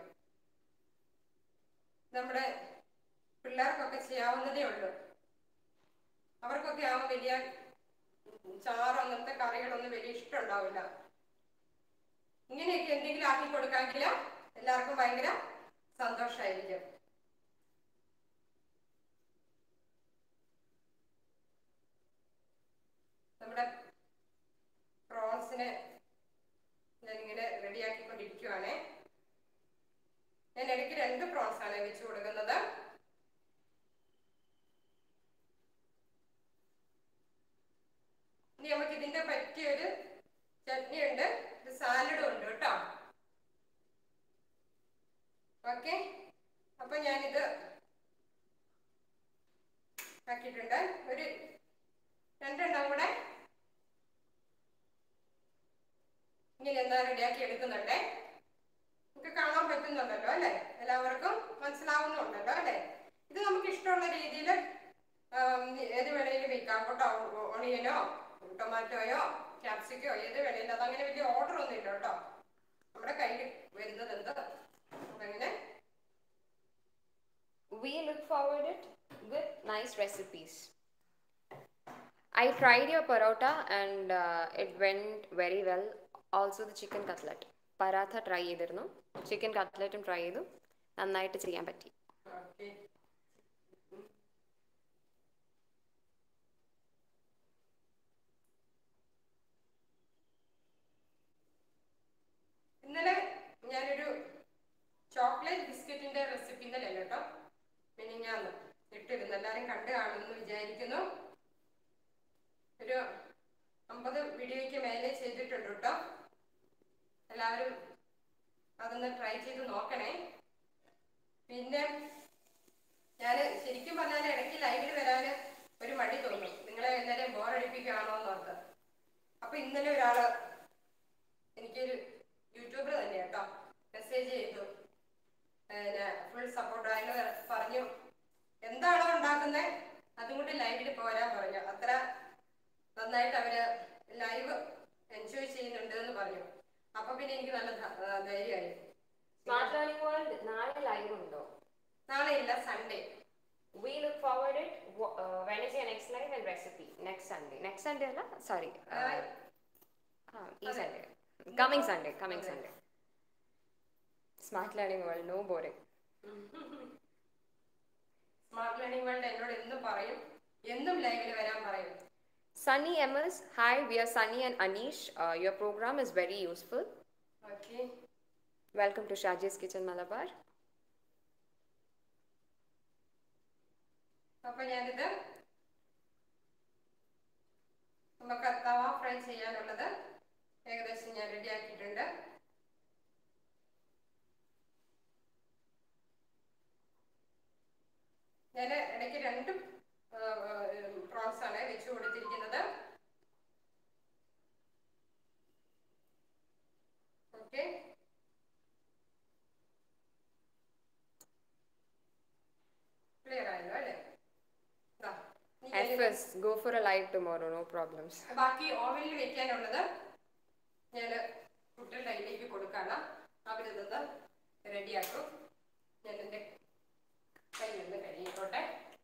നമ്മുടെ പിള്ളേർക്കൊക്കെ ചെയ്യാവുന്നതേ ഉള്ളൂ അവർക്കൊക്കെ ആവുമ്പോൾ വലിയ ചാറ് അങ്ങനത്തെ കറികളൊന്നും വലിയ ഇഷ്ടം ഉണ്ടാവില്ല ഇങ്ങനെയൊക്കെ എന്തെങ്കിലും ആക്കി കൊടുക്കാമെങ്കിൽ എല്ലാവർക്കും ഭയങ്കര സന്തോഷമായിരിക്കും നമ്മുടെ പ്രോൺസിനെ ഞാനിങ്ങനെ റെഡിയാക്കിക്കൊണ്ടിരിക്കുവാണേ ഞാൻ ഇടയ്ക്ക് രണ്ട് പ്രോൺസ് ആണ് വെച്ച് കൊടുക്കുന്നത് ഇനി നമുക്ക് ഇതിന്റെ പറ്റിയൊരു ചട്നി ഉണ്ട് ഒരു സാലഡും ഉണ്ട് കേട്ടോ ഓക്കെ അപ്പൊ ഞാനിത് ആക്കിയിട്ടുണ്ട് ഒരു രണ്ടെണ്ണം കൂടെ ഇങ്ങനെ എന്താ റെഡിയാക്കി എടുക്കുന്നുണ്ടേ നമുക്ക് കാണാൻ പറ്റുന്നുണ്ടല്ലോ അല്ലേ എല്ലാവർക്കും മനസ്സിലാവുന്നുണ്ടല്ലോ അല്ലേ ഇത് നമുക്ക് ഇഷ്ടമുള്ള രീതിയിൽ ഏത് വേണേലും വെക്കാം കേട്ടോ ഓണിയനോ ടൊമാറ്റോയോ ക്യാപ്സിക്കോ ഏത് വേണേലും അതങ്ങനെ വലിയ ഓർഡർ ഒന്നും ഇല്ല കേട്ടോ നമ്മുടെ കയ്യിൽ വരുന്നത് എന്ത് അതങ്ങനെ We look forward it with nice recipes. I tried your parota and uh, it went very well. Also the chicken cutlet. Paratha try ചെയ്തിരുന്നു ചിക്കൻ കട്ട്ലറ്റും ട്രൈ ചെയ്തു നന്നായിട്ട് ചെയ്യാൻ പറ്റി ഓക്കെ ഇന്നലെ ഞാനൊരു ചോക്ലേറ്റ് ബിസ്ക്കറ്റിന്റെ റെസിപ്പി ഇന്നലെ അല്ല കേട്ടോ മിനിഞ്ഞാന്ന് ഇട്ടിരുന്നു എല്ലാവരും കണ്ടു കാണുമെന്ന് വിചാരിക്കുന്നു ഒരു അമ്പത് വീഡിയോയ്ക്ക് മേലെ ചെയ്തിട്ടുണ്ട് കേട്ടോ എല്ലാവരും അതൊന്ന് ട്രൈ ചെയ്ത് നോക്കണേ പിന്നെ ഞാൻ ശരിക്കും പറഞ്ഞാൽ ഇടയ്ക്ക് ലൈവിൽ വരാൻ ഒരു മടി തോന്നും നിങ്ങളെ എല്ലാവരെയും ബോറടിപ്പിക്കുകയാണോ എന്നോർത്ത് അപ്പൊ ഇന്നലെ ഒരാള് എനിക്കൊരു യൂട്യൂബർ തന്നെ കേട്ടോ മെസ്സേജ് ചെയ്തു ഫുൾ സപ്പോർട്ട് അയാൾ പറഞ്ഞു എന്താണോ ഉണ്ടാക്കുന്നത് അതും കൂടി ലൈവിൽ പോരാൻ പറഞ്ഞു അത്ര നന്നായിട്ട് അവര് ലൈവ് എൻജോയ് ചെയ്യുന്നുണ്ട് എന്ന് പറഞ്ഞു അപ്പൊ പിന്നെ എനിക്ക് നല്ല ധ- ആ, ധൈര്യമായി സ്മാർട്ട് ലേണിംഗ് വേൾഡ് നാളെ ലൈവ് ഉണ്ടോ നാളെ ഇല്ല Sunday We look forward it wo- uh, Wednesday next live and recipe next Sunday. Next Sunday അല്ല sorry. Uh, ah, ഈ അതെ. Sunday. Coming Sunday. Coming അതെ. Sunday. Smart learning world, no boring. Smart learning world എന്നോട് എന്നും പറയും എന്നും ലൈവിൽ വരാൻ പറയും Sunny MS, hi, we are Sunny and Anish. Uh, your program is very useful. Okay Welcome to Shaji's Kitchen Malabar. അപ്പൊ ഞാനിത് നമുക്ക് തവ ഫ്രൈ ചെയ്യാനുള്ളത് ഏകദേശം ഞാൻ റെഡി ആക്കിയിട്ടുണ്ട് ഞാൻ ഇടയ്ക്ക് രണ്ട് പ്രോൺസ് ആണ് വെച്ച് കൊടുത്തിരിക്കുന്നത് ഓക്കെ ക്ലിയർ ആയല്ലോ അല്ലേ ദാ, ഇനി ഞാനിത് FS, go for a live tomorrow, no problems. ബാക്കി ഓവനിൽ വെക്കാനുള്ളത് ഞാൻ കുട്ടികളുടെ കയ്യിലേക്ക് കൊടുക്കാണ് അവരിതൊന്ന് റെഡിയാക്കും ഞാൻ എൻ്റെ കയ്യിലൊന്ന് കഴിയിക്കോട്ടെ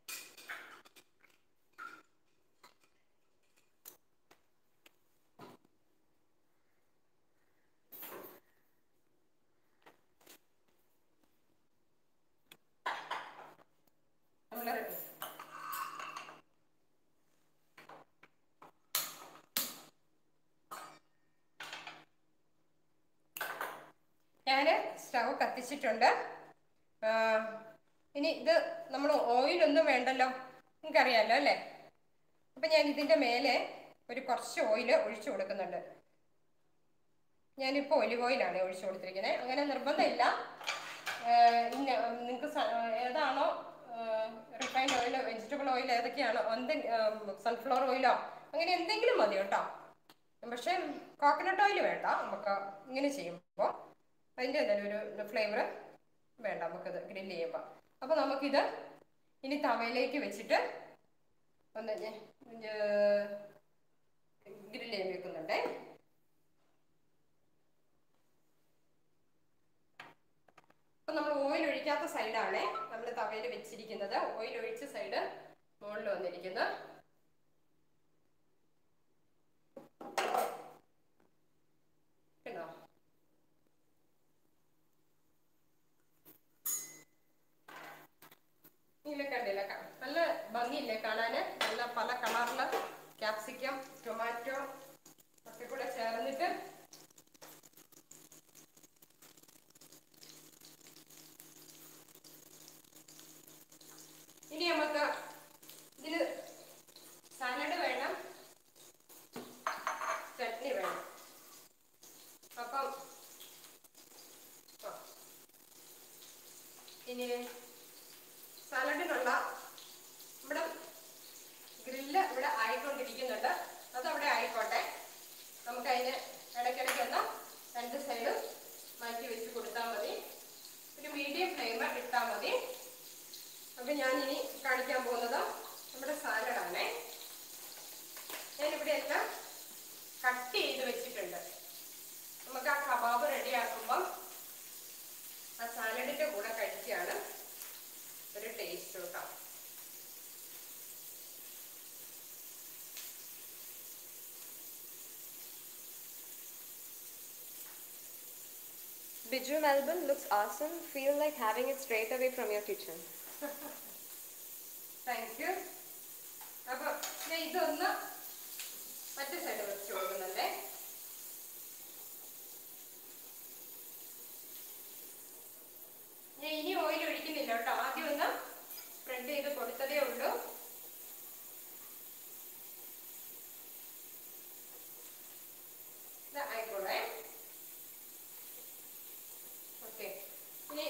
നമ്മൾ ഞാൻ സ്റ്റൗ കത്തിച്ചിട്ടുണ്ട് ആ, ഇനി ഇത് നമ്മൾ ഓയിലൊന്നും വേണ്ടല്ലോ നിങ്ങൾക്കറിയാലോ അല്ലേ അപ്പം ഞാൻ ഇതിൻ്റെ മേലെ ഒരു കുറച്ച് ഓയിൽ ഒഴിച്ചു കൊടുക്കുന്നുണ്ട് ഞാനിപ്പോൾ ഒലിവ് ഓയിലാണ് ഒഴിച്ചു കൊടുത്തിരിക്കുന്നത് അങ്ങനെ നിർബന്ധമില്ല നിങ്ങൾക്ക് ഏതാണോ റിഫൈൻഡ് ഓയിൽ വെജിറ്റബിൾ ഓയിൽ ഏതൊക്കെയാണോ എന്തെങ്കിലും സൺഫ്ലവർ ഓയിലോ അങ്ങനെ എന്തെങ്കിലും മതി കേട്ടോ പക്ഷേ കോക്കനട്ട് ഓയിൽ വേണ്ട നമുക്ക് ഇങ്ങനെ ചെയ്യുമ്പോൾ അതിൻ്റെ എന്തെങ്കിലും ഒരു ഫ്ലേവർ വേണ്ട നമുക്കത് ഗ്രില്ല് ചെയ്യുമ്പോൾ അപ്പോൾ നമുക്കിത് ഇനി തവയിലേക്ക് വെച്ചിട്ട് ഒന്ന് ഗ്രില്ല് ചെയ്യാൻ വെക്കുന്നുണ്ടേ ക്യാപ്സിക്കം ടൊമാറ്റോ ഒക്കെ കൂടെ ചേർന്നിട്ട് ഇനി നമുക്ക് ഇതിന് സാലഡ് വേണം ചട്നി വേണം അപ്പം ആ. ഇനി സാലഡിനുള്ള നമ്മുടെ ഗ്രില്ല് ഇവിടെ ആയിക്കൊണ്ടിരിക്കുന്നുണ്ട് അതവിടെ ആയിക്കോട്ടെ നമുക്ക് അതിന് ഇടയ്ക്കിടയ്ക്ക് ഒന്ന് രണ്ട് സൈഡും മാറ്റി വെച്ച് കൊടുത്താൽ മതി ഒരു മീഡിയം ഫ്ലെയിം ഇട്ടാൽ മതി അപ്പം ഞാൻ ഇനി കാണിക്കാൻ പോകുന്നത് നമ്മുടെ സാലഡാണേ ഞാനിവിടെ എല്ലാം കട്ട് ചെയ്ത് വെച്ചിട്ടുണ്ട് നമുക്ക് ആ കബാബ് റെഡിയാക്കുമ്പം ആ സാലഡിന്റെ കൂടെ കഴിക്കുകയാണ് ഒരു ടേസ്റ്റ് കേട്ടോ Biju Melbourne looks awesome. Feel like having it straight away from your kitchen. Thank you അപ്പൊ ഞാൻ ഇതൊന്ന് മറ്റേ സൈഡ് വെച്ച് കൊടുക്കുന്നുണ്ടേ ഞാൻ ഇനി ഓയിൽ ഒഴിക്കുന്നില്ല കേട്ടോ ആദ്യം ഒന്ന് സ്പ്രെഡ് ചെയ്ത് കൊടുത്തതേ ഉള്ളൂ ഇത് ആയിക്കോട്ടെ ഓക്കെ ഇനി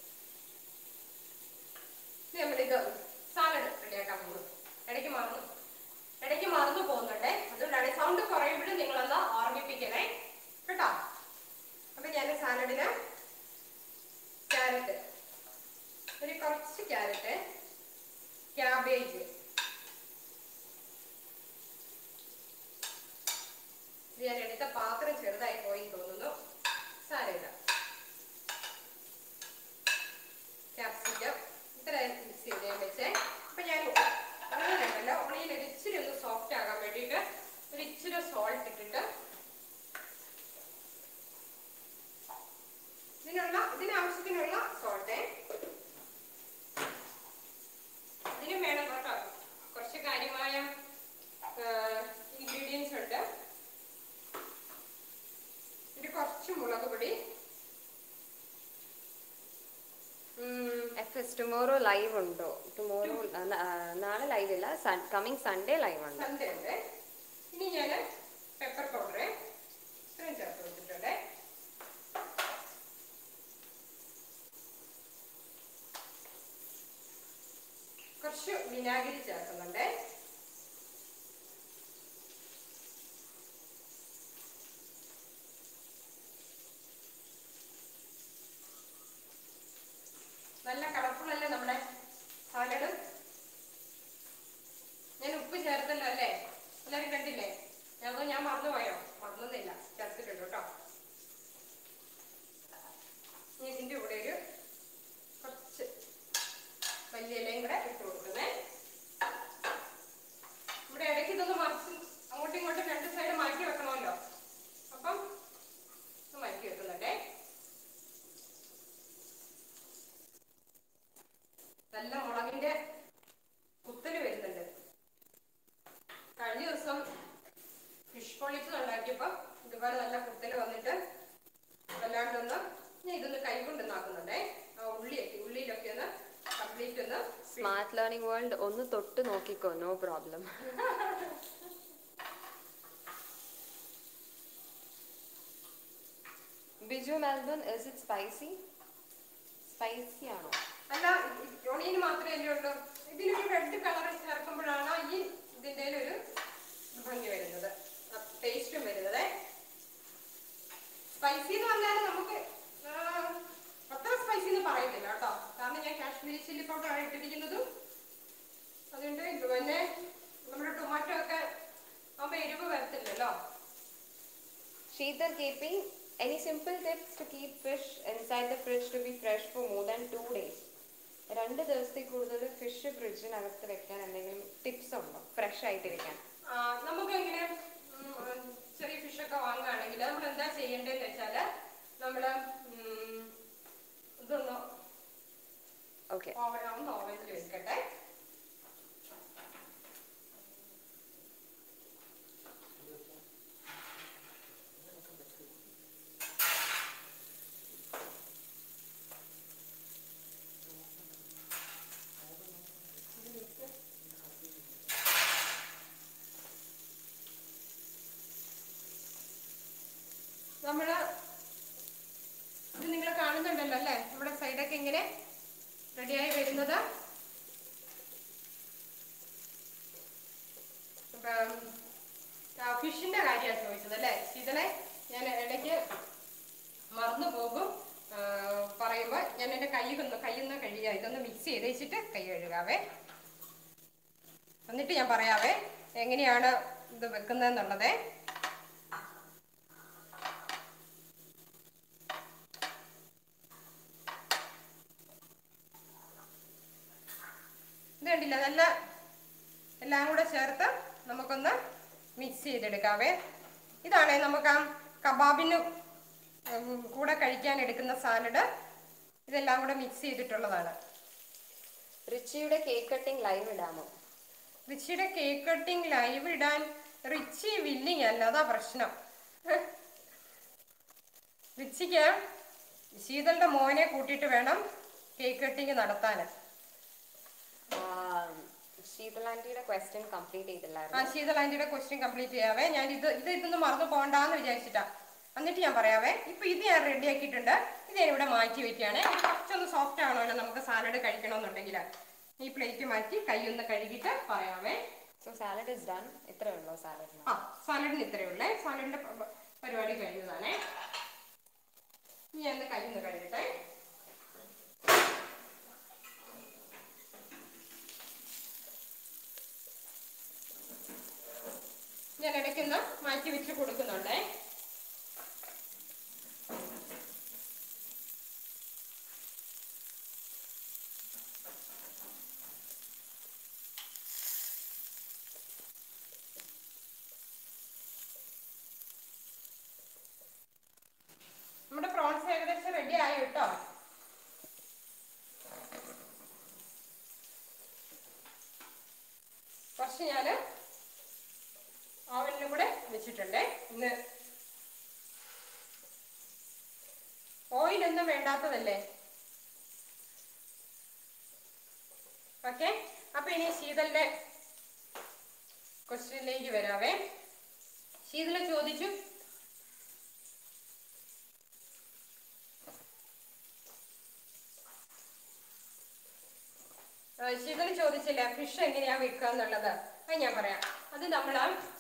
ഇനി നമ്മളിത് സാലഡ് റെഡിയാക്കാൻ പോകുന്നു ഇടയ്ക്ക് മറന്നു ഇടയ്ക്ക് മറന്നു പോകുന്നുണ്ടേ അതുകൊണ്ടാണ് സൗണ്ട് കുറയുമ്പോഴും നിങ്ങളൊന്ന് ഓർമ്മിപ്പിക്കണേ കേട്ടോ അപ്പൊ ഞാൻ സാലഡിന് ക്യാരറ്റ് ഒരു കുറച്ച് ക്യാരറ്റ് ക്യാബേജ് ഇത് ഞാൻ എടുത്ത പാത്രം ചെറുതായി പോയി തോന്നുന്നു സാരമില്ല ക്യാപ്സിക്കം ഇത്ര മിക്സ് ചെയ്ത് ഞാൻ വെച്ചേ അപ്പൊ ഞാൻ ഉള്ളിലുണ്ടല്ലോ ഉള്ളിൽ ഒരു ഇച്ചിരി ഒന്ന് സോഫ്റ്റ് ആകാൻ വേണ്ടിയിട്ട് ഒരു ഇച്ചിരി സോൾട്ട് ഇട്ടിട്ട് ഇതിനുള്ള ഇതിനാവശ്യത്തിനുള്ള സോൾട്ടേ ഇതിനും വേണം കേട്ടോ കുറച്ച് കാര്യമായ ഇൻഗ്രീഡിയൻസ് ഉണ്ട് ഇത് കുറച്ച് മുളക് പൊടി ഉം, FS tomorrow live ഉണ്ടോ ടുമോറോ നാളെ ലൈവ് ഇല്ല കമ്മിങ് സൺഡേ ലൈവ് ഉണ്ട് സൺഡേ ഉണ്ട് ഇനി ഞാൻ പെപ്പർ പൗഡർ ഇത്രയും ചേർത്ത് കൊടുത്തിട്ടുണ്ട് കുറച്ച് വിനാഗിരി ചേർക്കുന്നുണ്ട് നല്ല കളർഫുൾ അല്ലേ നമ്മുടെ സാലഡ് ഞാൻ ഉപ്പ് ചേർത്തല്ലോ അല്ലേ എല്ലാവരും കണ്ടില്ലേ ഞാൻ ഞാൻ മറന്നുപോയോ മറന്നൊന്നുമില്ല ചേർത്തിട്ടുണ്ട് കേട്ടോ ഇനി ഇതിൻ്റെ കൂടെ ഒരു കുറച്ച് വലിയ ഇലയും കൂടെ ഇട്ട് കൊടുക്കുന്നേ ഇവിടെ ഇടയ്ക്ക് ഇതൊന്ന് മറിച്ച് അങ്ങോട്ടും ഇങ്ങോട്ടും രണ്ട് സൈഡ് മാറ്റി വെക്കണമല്ലോ അപ്പം ഇത് മാറ്റി വെക്കുന്നുണ്ടേ നല്ല മുളകിന്റെ കുത്തല് വരുന്നുണ്ട് കഴിഞ്ഞ ദിവസം ഫിഷ് പൊളിച്ചത് ഉണ്ടാക്കിയപ്പോൾ ഇതുപോലെ നല്ല കുത്തല് വന്നിട്ട് വല്ലാണ്ടൊന്ന് ഞാൻ ഇതൊന്ന് കൈകൊണ്ടൊന്നാക്കുന്നുണ്ടേ ആ ഉള്ളിയൊക്കെ ഉള്ളിയിലൊക്കെ ഒന്ന് കംപ്ലീറ്റ് ഒന്ന് സ്മാർട്ട് ലേണിംഗ് വേൾഡ് ഒന്ന് തൊട്ട് നോക്കിക്കോ no problem Biju Melbourne is it spicy spicy ആണോ അല്ല ജോണിന് മാത്രമേ അല്ലേ ഉള്ളൂ ഇതിനൊരു റെഡ് കളർ ചേർക്കുമ്പോഴാണ് ഈ ഇതിൻ്റെ ഒരു ഭംഗി വരുന്നത് ടേസ്റ്റും വരുന്നത് സ്പൈസി എന്ന് പറഞ്ഞാൽ നമുക്ക് ആ, അത്ര സ്പൈസി എന്ന് പറയത്തില്ല കേട്ടോ കാരണം ഞാൻ കാശ്മീരി ചില്ലി പൗഡർ ആണ് ഇട്ടിരിക്കുന്നതും അതുകൊണ്ട് ഇത് പിന്നെ നമ്മുടെ ടൊമാറ്റോ ഒക്കെ ആകുമ്പോൾ എരിവ് വരത്തില്ലല്ലോ Sheetal keeping any simple tips to keep fish inside the fridge to be fresh for more than two days? രണ്ട് ദിവസത്തിൽ കൂടുതൽ ഫിഷ് ഫ്രിഡ്ജിനകത്ത് വെക്കാൻ എന്തെങ്കിലും ടിപ്സ് ഉണ്ടോ ഫ്രഷ് ആയിട്ടിരിക്കാൻ ആ, നമുക്ക് ഇങ്ങനെ ഉം, ഉം, ചെറിയ ഫിഷൊക്കെ വാങ്ങുകയാണെങ്കിൽ നമ്മൾ എന്താ ചെയ്യേണ്ടതെന്ന് വെച്ചാൽ നമ്മൾ ഇതൊന്ന് ഓക്കെ ഓവൻ ഒന്ന് ഓവനിൽ വെക്കട്ടെ നമ്മള് ഇത് നിങ്ങൾ കാണുന്നുണ്ടല്ലോ അല്ലേ നമ്മുടെ സൈഡൊക്കെ ഇങ്ങനെ റെഡിയായി വരുന്നത് ഫിഷിന്റെ കാര്യമാണ് ചോദിച്ചത് അല്ലേ ശീതളെ ഞാൻ ഇടയ്ക്ക് മറന്നു പോകും ആ, പറയുമ്പോൾ ഞാൻ എൻ്റെ കൈ ഒന്ന് കൈയൊന്ന് കഴുകുക ഇതൊന്ന് മിക്സ് ചെയ്ത് വെച്ചിട്ട് കൈ കഴുകാവേ എന്നിട്ട് ഞാൻ പറയാവേ എങ്ങനെയാണ് ഇത് വെക്കുന്നതെന്നുള്ളത് ഇത് കണ്ടില്ല നല്ല എല്ലാം കൂടെ ചേർത്ത് നമുക്കൊന്ന് മിക്സ് ചെയ്തെടുക്കാവേ ഇതാണേ നമുക്ക് ആ കബാബിന് ഉം, കൂടെ കഴിക്കാൻ എടുക്കുന്ന സാലഡ് ഇതെല്ലാം കൂടെ മിക്സ് ചെയ്തിട്ടുള്ളതാണ് റിച്ചിയുടെ കേക്ക് കട്ടിംഗ് ലൈവ് ഇടാമോ റിച്ചിയുടെ കേക്ക് കട്ടിംഗ് ലൈവ് ഇടാൻ റിച്ചി വില്ലിങ് അല്ല അതാ പ്രശ്നം റിച്ചിക്ക് ശീതളുടെ മോനെ കൂട്ടിയിട്ട് വേണം കേക്ക് കട്ടിങ് നടത്താൻ ശീതൾ ആന്റിയുടെ ക്വസ്റ്റ്യൻ കംപ്ലീറ്റ് ആ ചെയ്തില്ലായിരുന്നു ശീതൾ ആന്റിയുടെ ക്വസ്റ്റ്യൻ കംപ്ലീറ്റ് ചെയ്യാവേ ഞാൻ ഇത് ഇത് ഇതൊന്നും മറന്നു പോകണ്ടെന്ന് വിചാരിച്ചിട്ടാ എന്നിട്ട് ഞാൻ പറയാവേ ഇപ്പൊ ഇത് ഞാൻ റെഡി ആക്കിയിട്ടുണ്ട് ഇത് ഞാൻ ഇവിടെ മാറ്റി വെക്കുകയാണ് ഇത് കുറച്ചൊന്ന് സോഫ്റ്റ് ആണല്ലോ നമുക്ക് സാലഡ് കഴിക്കണമെന്നുണ്ടെങ്കിൽ ഈ പ്ലേറ്റ് മാറ്റി കൈ ഒന്ന് കഴുകിയിട്ട് പറയാവേ സോ സാലഡ് ഇസ് ഡൺ ഇത്രേ ഉള്ളൂ സാലഡിന് ആ സാലഡിന് ഇത്രയേ ഉള്ളേ സാലഡിന്റെ പ- പ- പരിപാടി കഴിഞ്ഞതാണേ ഇനി ഞാൻ കൈ ഒന്ന് കഴുകട്ടെ ഞാൻ ഇടയ്ക്കൊന്ന് മാറ്റി വെച്ച് കൊടുക്കുന്നുണ്ടേ നമ്മുടെ പ്രോൺസ് ഏകദേശം റെഡി ആയി കേട്ടോ കുറച്ച് ഞാൻ ഓവനിലും കൂടെ വെച്ചിട്ടുണ്ട് ഇന്ന് ഓയിലൊന്നും വേണ്ടാത്തതല്ലേ ഓക്കെ അപ്പൊ ഇനി ശീതലിന്റെ ക്വസ്റ്റ്യനിലേക്ക് വരാവേ ശീതല ചോദിച്ചു ശീതൾ ചോദിച്ചില്ല ഫിഷ് എങ്ങനെയാ വെക്കുക എന്നുള്ളത് അത് ഞാൻ പറയാം അത് നമ്മൾ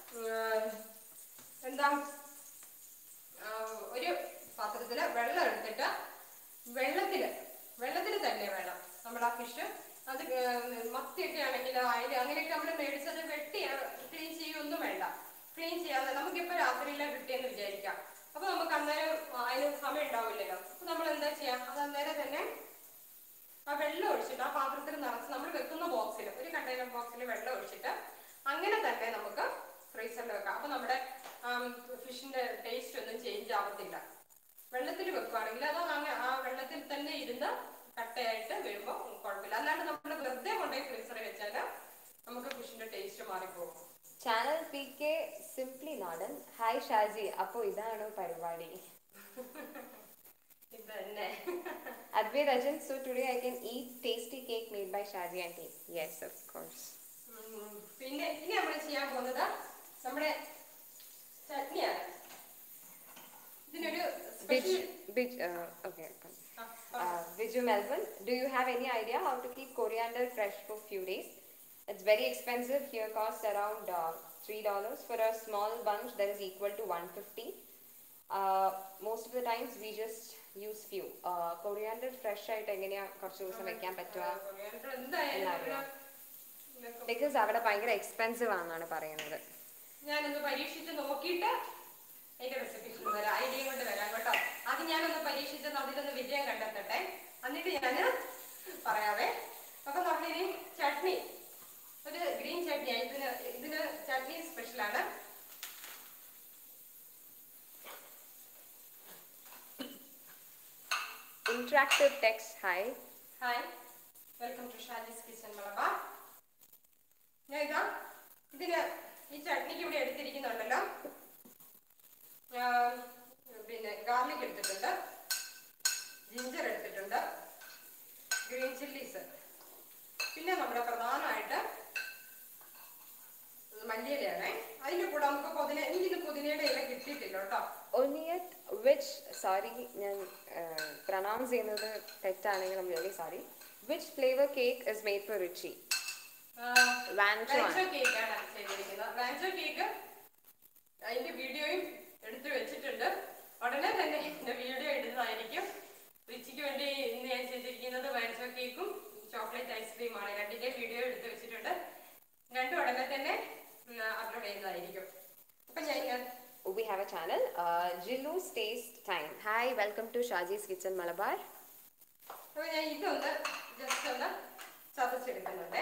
എന്താ ആ, ഒരു പാത്രത്തിൽ വെള്ളം എടുത്തിട്ട് വെള്ളത്തിൽ വെള്ളത്തിൽ തന്നെ വേണം നമ്മൾ ആ ഫിഷ് അത് ഏർ മത്തിയൊക്കെ ആണെങ്കിൽ അയല അങ്ങനെയൊക്കെ നമ്മൾ മേടിച്ചത് വെട്ടി ക്ലീൻ ചെയ്യൊന്നും വേണ്ട ക്ലീൻ ചെയ്യാതെ നമുക്കിപ്പോൾ രാത്രിയിലെ കിട്ടിയെന്ന് വിചാരിക്കാം അപ്പൊ നമുക്ക് അന്നേരം അതിന് സമയം ഉണ്ടാവില്ലല്ലോ അപ്പൊ നമ്മൾ എന്താ ചെയ്യാം അത് അന്നേരം തന്നെ ആ വെള്ളം ഒഴിച്ചിട്ട് ആ പാത്രത്തിൽ നിറച്ച് നമ്മൾ വെക്കുന്ന ബോക്സിൽ ഒരു കണ്ടെയ്നർ ബോക്സിൽ വെള്ളം ഒഴിച്ചിട്ട് അങ്ങനെ തന്നെ നമുക്ക് ഫ്രീസറിൽ വെക്കാം അപ്പൊ നമ്മുടെ ഫിഷിന്റെ ടേസ്റ്റ് ഒന്നും ചേഞ്ച് ആവത്തില്ല വെള്ളത്തിൽ വെക്കുകയാണെങ്കിൽ അത് അങ്ങ- ആ വെള്ളത്തിൽ തന്നെ ഇരുന്ന് കട്ടയായിട്ട് വരുമ്പോൾ കുഴപ്പമില്ല അല്ലാണ്ട് നമ്മൾ വെറുതെ കൊണ്ടുപോയി ഫ്രീസറിൽ വെച്ചാൽ നമുക്ക് ഫിഷിന്റെ ടേസ്റ്റ് മാറിപ്പോകും channel P K simply Nadan hi Shaji അപ്പോ ഇതാണോ പരിപാടി ഇത് തന്നെ Advait Rajan, so today I can eat tasty cake made by Shaji auntie. Yes, of course. ഉം. പിന്നെ ഇനി നമ്മൾ ചെയ്യാൻ പോകുന്നത് നമ്മുടെ ചട്നിയാണ് ഇതിനൊരു Bij, special Bij, uh, okay. come. Uh, Viju Melvin, do you have any idea how to keep coriander fresh for few days? It's very expensive. Here costs around uh, three dollars for a small bunch that is equal to one fifty. Uh, most of the times we just use few. Uh, coriander fresh ആയിട്ട് എങ്ങനെയാ കുറച്ച് ദിവസം വെക്കാൻ പറ്റുക എന്തായാലും എന്നറിയാം. നമ്മള് ഇതൊക്കെ ബിക്കോസ് അവിടെ ഭയങ്കര എക്സ്പെൻസീവ് ആണെന്നാണ് പറയുന്നത് ഞാനൊന്ന് പരീക്ഷിച്ച് നോക്കിയിട്ട് അതിന്റെ റെസിപ്പി വരാം ഐഡിയ കൊണ്ട് വരാം കേട്ടോ അത് ഞാനൊന്ന് പരീക്ഷിച്ച് അതിലൊന്ന് വിജയം കണ്ടെത്തട്ടെ എന്നിട്ട് ഞാൻ പറയാവേ അപ്പൊ നമ്മളിനി ചട്നി ഒരു ഗ്രീൻ ചട്നി ഇതിന് ഇതിന് ചട്നി സ്പെഷ്യലാണ് interactive text hi hi welcome to Shaji's kitchen Malabar ഞാൻ ഇതാ ഇതിന് ഈ ചട്നിക്ക് ഇവിടെ എടുത്തിരിക്കുന്നുണ്ടല്ലോ ആ, പിന്നെ ഗാർലിക് എടുത്തിട്ടുണ്ട് ജിഞ്ചർ എടുത്തിട്ടുണ്ട് ഗ്രീൻ ചില്ലീസ് പിന്നെ നമ്മുടെ പ്രധാനമായിട്ട് മല്ലിയിലയാണ് അതിൻ്റെ കൂടെ നമുക്ക് പുതിന എനിക്കിന്ന് പുതിനയുടെ ഇല കിട്ടിയിട്ടില്ല കേട്ടോ Oniyat, which, sorry, ഞാൻ പ്രൊനൗൺസ് ചെയ്യുന്നത് തെറ്റാണെങ്കിൽ I'm really sorry. Which flavor cake is made for Ruchi? Vancho ആണ്. വാൻചോ കേക്ക് ആണ് ചെയ്തിരിക്കുന്നത് വാൻചോ കേക്ക് അതിന്റെ വീഡിയോയും എടുത്തു വെച്ചിട്ടുണ്ട് ഉടനെ തന്നെ എന്റെ വീഡിയോ എടുത്തതായിരിക്കും റിച്ചിക്ക് വേണ്ടി ഇന്ന് ഞാൻ ചെയ്തിരിക്കുന്നത് വാൻചോ കേക്കും ചോക്ലേറ്റ് ഐസ്ക്രീമാണ് രണ്ടിന്റെ വീഡിയോ എടുത്തു വെച്ചിട്ടുണ്ട് രണ്ടും ഉടനെ തന്നെ അപ്ലോഡ് ചെയ്യുന്നതായിരിക്കും അപ്പൊ ഞാൻ ഇങ്ങനെ We have a channel, uh, Jilu's Taste Time. Hi, welcome to Shaji's Kitchen Malabar. അപ്പൊ ഞാൻ ഇതൊന്ന് ജസ്റ്റ് ഒന്ന് ചതച്ചെടുക്കുന്നുണ്ടേ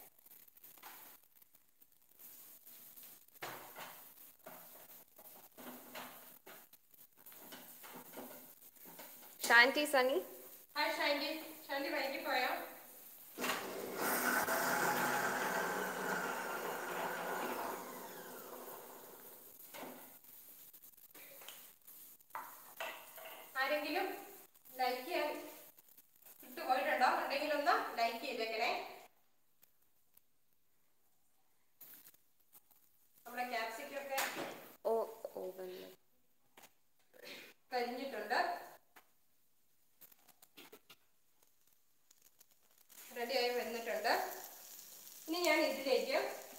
Shanti Sunny. Hi Shanti Shanti വൈകി പോയോ ആരെങ്കിലും ലൈക്ക് ചെയ്യാൻ ഇട്ടുപോയിട്ടുണ്ടോ ഉണ്ടെങ്കിൽ ഒന്ന് ലൈക്ക് ചെയ്തേക്കണേ നമ്മുടെ ക്യാപ്സിക്കൊക്കെ Oh, oven. കരിഞ്ഞിട്ടുണ്ട് റെഡിയായി വന്നിട്ടുണ്ട് ഇനി ഞാൻ ഇതിലേക്ക്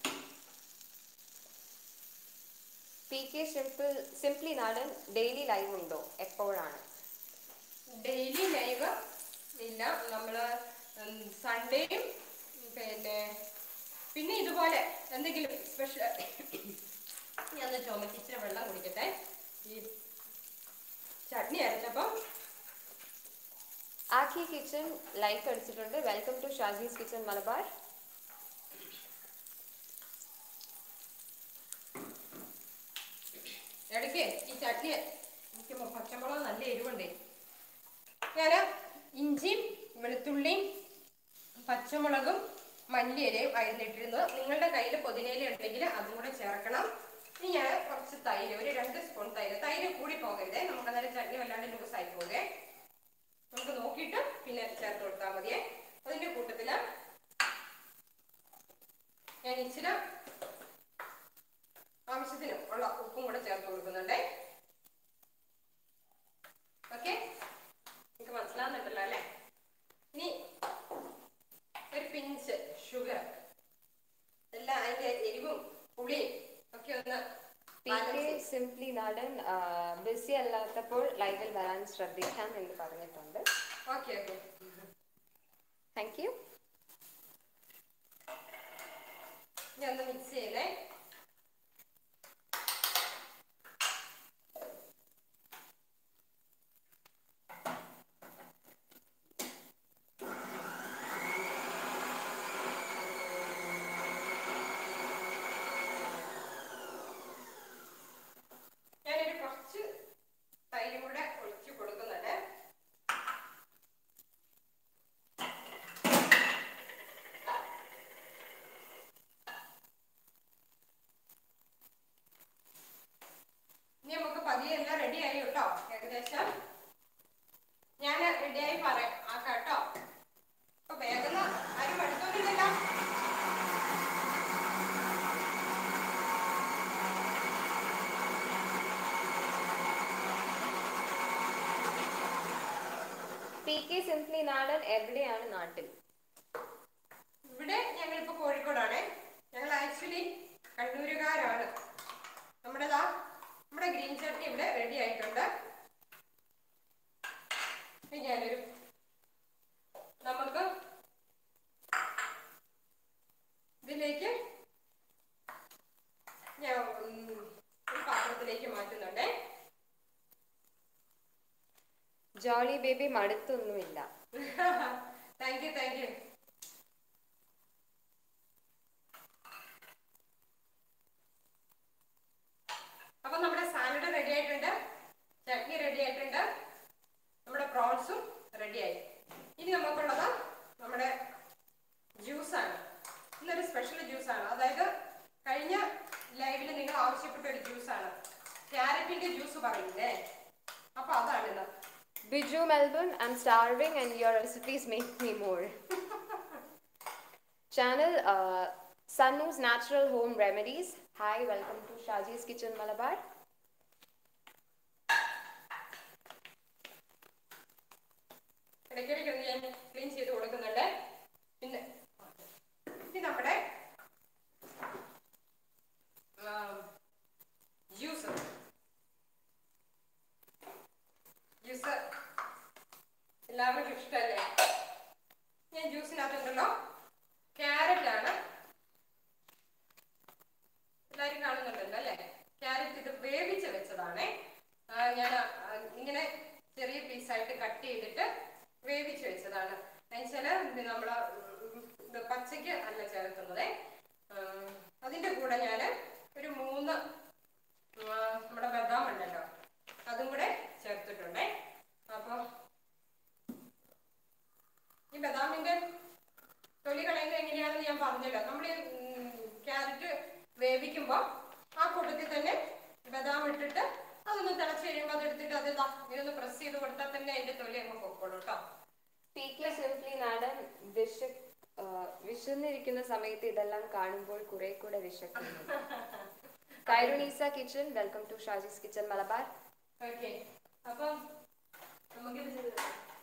P K simple simply Nadan daily live ഉണ്ടോ എപ്പോഴാണ് ഡെയിലി ലൈവ് ഇല്ല നമ്മൾ സൺഡേയും പിന്നെ പിന്നെ ഇതുപോലെ എന്തെങ്കിലും സ്പെഷ്യൽ ഞാൻ ഒന്ന് ചുമച്ച് ഇച്ചിരി വെള്ളം കുടിക്കട്ടെ ഈ ചട്നി അരച്ചപ്പം ആഖി കിച്ചൺ ലൈക്ക് അടിച്ചിട്ടുണ്ട് welcome to Shaji's kitchen Malabar ഇടയ്ക്ക് ഈ ചട്നി എനിക്ക് പച്ചമുളക് നല്ല എരിവുണ്ടേ ഞാൻ ഇഞ്ചിയും വെളുത്തുള്ളിയും പച്ചമുളകും മല്ലിയിലയും അരിഞ്ഞിട്ടിരുന്നത് നിങ്ങളുടെ കയ്യിൽ പുതിനയില ഉണ്ടെങ്കിൽ അതും കൂടെ ചേർക്കണം ഇനി ഞാൻ കുറച്ച് തൈര് ഒരു രണ്ട് സ്പൂൺ തൈര് തൈര് കൂടി പോകരുതേ നമുക്ക് അന്നേരം ചട്നി വല്ലാണ്ട് ലൂസായി പോകേ നമുക്ക് നോക്കിയിട്ട് പിന്നെ ചേർത്ത് കൊടുത്താൽ മതിയേ അതിന്റെ കൂട്ടത്തില് ഞാൻ ഇച്ചിരി ആവശ്യത്തിന് ഉള്ള ഉപ്പും കൂടെ ചേർത്ത് കൊടുക്കുന്നുണ്ടേ ഓക്കെ നിങ്ങൾക്ക് മനസ്സിലാവുന്നുണ്ടല്ലോ അല്ലേ ഇനി ഒരു പിഞ്ച് ഷുഗർ എല്ലാം അതിന്റെ എരിവും പുളിയും ഒക്കെ ഒന്ന് പി കെ സിംപ്ലി നാടൻ ബിസി അല്ലാത്തപ്പോൾ ലൈവിൽ വരാൻ ശ്രദ്ധിക്കാം എന്ന് പറഞ്ഞിട്ടുണ്ട് ഓക്കെ ഓക്കെ താങ്ക് യു ഇനി ഒന്ന് മിക്സ് ചെയ്യണേ ഞാനൊരു കുറച്ച് തൈരും കൂടെ ഒഴിച്ച് കൊടുക്കുന്നുണ്ട് ഇനി നമുക്ക് പതിയെ എല്ലാം റെഡിയായി കേട്ടോ ഏകദേശം ഞാൻ റെഡിയായി പറയാം ആക്കാം കേട്ടോ അപ്പൊ വേഗം ആരും അടുത്തൊന്നുമില്ലല്ലോ പി കെ സിംപ്ലി നാടൻ എവിടെയാണ് നാട്ടിൽ ഇവിടെ ഞങ്ങളിപ്പോ കോഴിക്കോടാണ് ഞങ്ങൾ ആക്ച്വലി കണ്ണൂരുകാരാണ് നമ്മുടെതാ നമ്മുടെ ഗ്രീൻ ചട്നി ഇവിടെ റെഡി ആയിട്ടുണ്ട് ഇനി ഞാനൊരു നമുക്ക് ഇതിലേക്ക് ഞാൻ ഉം, ഒരു പാത്രത്തിലേക്ക് മാറ്റുന്നുണ്ടേ ജോളി ബേബി മടുത്തൊന്നുമില്ല താങ്ക് യു താങ്ക് യു അപ്പൊ നമ്മുടെ സാലഡ് റെഡി ആയിട്ടുണ്ട് ചട്നി റെഡി ആയിട്ടുണ്ട് നമ്മുടെ പ്രോൺസും റെഡിയായി ഇനി നമുക്കുള്ളത് നമ്മുടെ ജ്യൂസാണ് ഇന്നൊരു സ്പെഷ്യൽ ജ്യൂസാണ് അതായത് കഴിഞ്ഞ ലൈവിൽ നിങ്ങൾ ആവശ്യപ്പെട്ട ഒരു ജ്യൂസാണ് ക്യാരറ്റിന്റെ ജ്യൂസ് പറയില്ലേ അപ്പൊ അതാണ് ഇന്ന് Biju Melbourne I'm starving and your recipes make me more channel Sannu's natural home remedies Hi, welcome to Shaji's Kitchen Malabar. ഇടയ്ക്കിടയ്ക്ക് ഒന്ന് ഞാൻ ക്ലീൻ ചെയ്ത് കൊടുക്കുന്നുണ്ട് പിന്നെ ഇത് നമ്മുടെ ജ്യൂസ് ജ്യൂസ് എല്ലാവർക്കും ഇഷ്ടമല്ലേ ഞാൻ ജ്യൂസിനകത്തുണ്ടല്ലോ ക്യാരറ്റ് ആണ് എല്ലാവരും കാണുന്നുണ്ടല്ലോ അല്ലേ ക്യാരറ്റ് ഇത് വേവിച്ച് വെച്ചതാണേ ആ, ഞാൻ ആ, ഇങ്ങനെ ചെറിയ പീസായിട്ട് കട്ട് ചെയ്തിട്ട് വേവിച്ച് വെച്ചതാണ് എന്നുവെച്ചാൽ നമ്മൾ ഇത് പച്ചയ്ക്ക് അല്ല ചേർക്കുന്നത് അതിൻ്റെ കൂടെ ഞാൻ ഒരു മൂന്ന് ആ, നമ്മുടെ ബദാം ഉണ്ടല്ലോ അതും കൂടെ ചേർത്തിട്ടുണ്ടേ അപ്പോൾ ഈ ബദാമിൻ്റെ തൊലി കളയുന്നത് എങ്ങനെയാണെന്ന് ഞാൻ പറഞ്ഞല്ലോ നമ്മൾ ക്യാരറ്റ് വേവിക്കുമ്പോൾ ആ കൂട്ടത്തിൽ തന്നെ ബദാം ഇട്ടിട്ട് അതൊന്ന് തിളച്ച് കഴിയുമ്പോൾ അതെടുത്തിട്ട് അത് ദാ ഇതൊന്ന് പ്രസ് ചെയ്ത് കൊടുത്താൽ തന്നെ അതിന്റെ തൊലി അങ്ങ് പൊക്കോളൂ കേട്ടോ പി കെ സിംപ്ലി നാടൻ വിഷ ആ, വിശന്നിരിക്കുന്ന സമയത്ത് ഇതെല്ലാം കാണുമ്പോൾ കുറെ കൂടെ വിശക്കുന്നു Khairunnisa kitchen welcome to Shaji's kitchen Malabar okay അപ്പം നമുക്കിത് ചെയ്ത്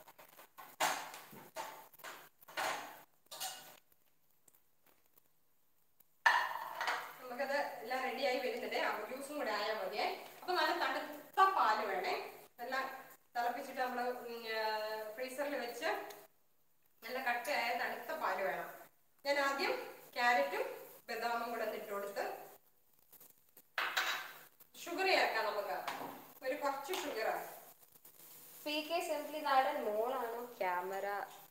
നമുക്കത് എല്ലാം റെഡിയായി വരുന്നുണ്ട് ആ ജ്യൂസും കൂടെ ആയാൽ മതിയേ അപ്പൊ നല്ല തണുത്ത പാല് വേണേ എല്ലാം തിളപ്പിച്ചിട്ട് നമ്മൾ ഫ്രീസറിൽ വെച്ച് നല്ല കട്ടയായ തണുത്ത പാല് വേണം ഞാൻ ആദ്യം ക്യാരറ്റും ബദാമും കൂടെ ഒന്ന് ഇട്ട് കൊടുത്ത് ഷുഗർ ചേർക്കാം നമുക്ക് ഒരു കുറച്ച് ഷുഗർ പി കെ സിംപ്ലി നാടൻ മോളാണോ ക്യാമറ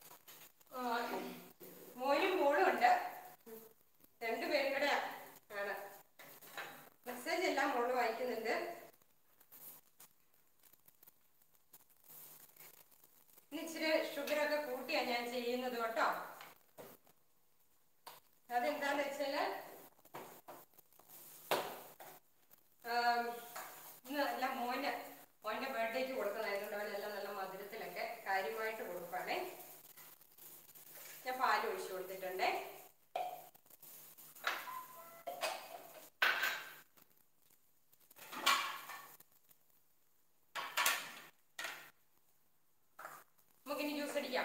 മോനും മോളും ഉണ്ട് രണ്ടുപേരും കൂടെ ആണ് മെസ്സേജ് എല്ലാം മോള് വായിക്കുന്നുണ്ട് ഇന്ന് ഇച്ചിരി ഷുഗറൊക്കെ കൂട്ടിയാ ഞാൻ ചെയ്യുന്നത് കേട്ടോ അതെന്താന്ന് വെച്ചാല് ആം, ഇന്ന് അല്ല മോന് മോന്റെ ബർത്ത്ഡേക്ക് കൊടുക്കുന്നതായതുകൊണ്ട് അവനെല്ലാം നല്ല മധുരത്തിലൊക്കെ കാര്യമായിട്ട് കൊടുക്കുകയാണേ ഞാൻ പാൽ ഒഴിച്ചു കൊടുത്തിട്ടുണ്ടേ നമുക്കിനി ജ്യൂസ് അടിക്കാം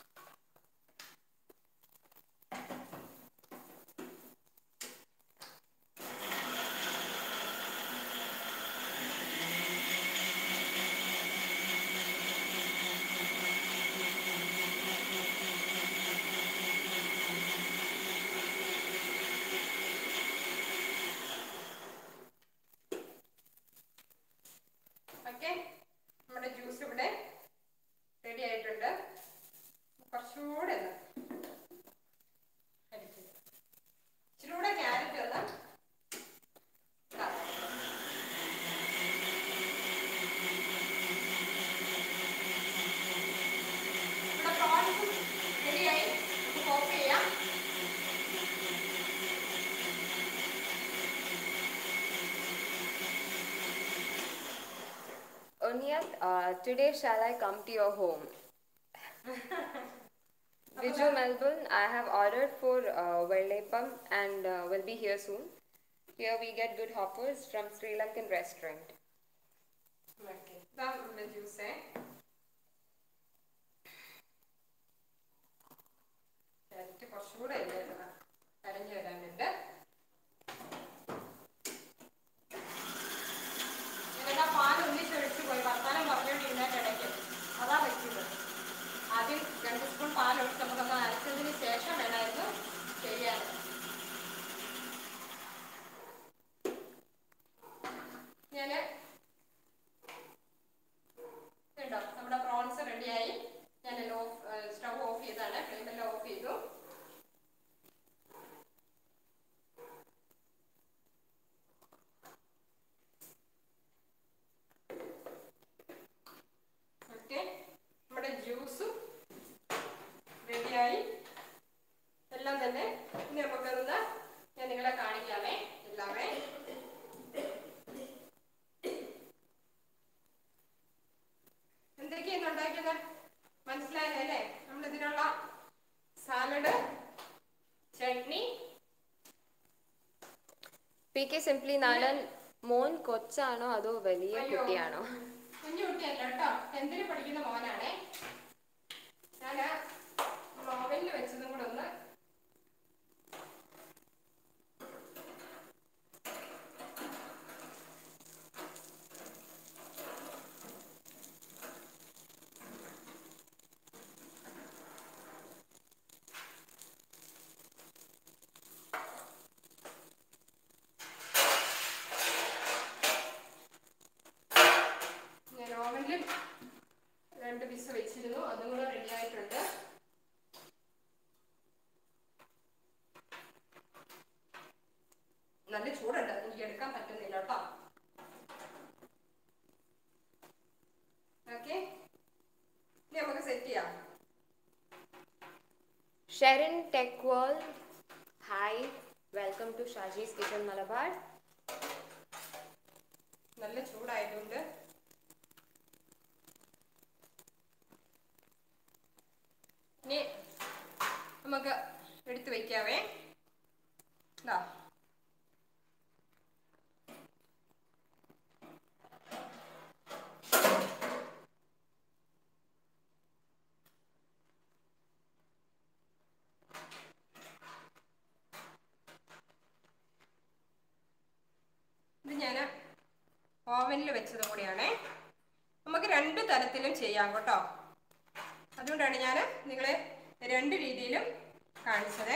ഓക്കെ നമ്മുടെ ജ്യൂസ് ഇവിടെ റെഡി ആയിട്ടുണ്ട് കുറച്ചുകൂടെ ഒന്ന് അടിക്കുക. ഇച്ചിരി കൂടെ ക്യാരറ്റ് ഒന്ന് ഇതാ. നമ്മുടെ പ്രോൺസും റെഡിയായി നമുക്ക് ഓഫ് ചെയ്യാം Onyat, uh, today shall I come to your home? Viju Melbourne, I have ordered for uh, Vellappam and uh, will be here soon. Here we get good hoppers from Sri Lankan restaurant. Okay ഇതാ നമ്മുടെ ജ്യൂസേ carrot കുറച്ചുകൂടെ ഇല്ലായിരുന്നു കരഞ്ഞു വരാനുണ്ട് ഞാനെന്നാ പാൽ ഒന്നിച്ചൊഴിച്ച് പോയി വർത്താനം പറഞ്ഞുകൊണ്ടിരുന്നതിൻ്റെ ഇടയ്ക്ക് അതാ പറ്റിയത് ആദ്യം രണ്ട് സ്പൂൺ പാൽ ഒഴിച്ച് നമുക്കൊന്ന് അരച്ചതിന് ശേഷം വേണമായിരുന്നു ചെയ്യാൻ ഞാൻ ഉണ്ടോ നമ്മുടെ പ്രോൺസ് റെഡിയായി ഞാൻ ഓഫ് സ്റ്റവ് ഓഫ് ചെയ്താണ് ഫ്ലെയിമെല്ലാം ഓഫ് ചെയ്തു ഓക്കെ നമ്മുടെ ജ്യൂസും റെഡിയായി എല്ലാം തന്നെ ഇനി നമുക്കതൊന്ന് ഞാൻ നിങ്ങളെ കാണിക്കാമേ എല്ലാമേ എന്തൊക്കെയാണ് ഉണ്ടാക്കിയത് മനസ്സിലായല്ലേ നമ്മൾ ഇതിനുള്ള salad chutney P P K simply നാടൻ മോൻ കൊച്ചാണോ അതോ വലിയ അയ്യോ. കുട്ടിയാണോ കുഞ്ഞു കുട്ടിയല്ല കേട്ടോ ടെൻത്തിൽ പഠിക്കുന്ന മോനാണേ ഞാന് നോവലിൽ വെച്ചതും കൂടെ ഒന്ന് ഞാൻ ഓവനിൽ രണ്ട് പീസ് വെച്ചിരുന്നു അതും കൂടെ റെഡി ആയിട്ടുണ്ട് നല്ല ചൂടുണ്ട് എനിക്ക് എടുക്കാൻ പറ്റുന്നില്ല കേട്ടോ ഓക്കെ ഇനി നമുക്ക് സെറ്റ് ചെയ്യാം Sherin tech world hi welcome to Shaji's kitchen Malabar നല്ല ചൂടായതുകൊണ്ട് ഇനി നമുക്ക് എടുത്തു വയ്ക്കാവേ ഇതാ ഇത് ഞാൻ ഓവനിൽ വെച്ചത് കൂടിയാണേ നമുക്ക് രണ്ട് തരത്തിലും ചെയ്യാം കേട്ടോ അതുകൊണ്ടാണ് ഞാൻ നിങ്ങളെ രണ്ട് രീതിയിലും കാണിച്ചത്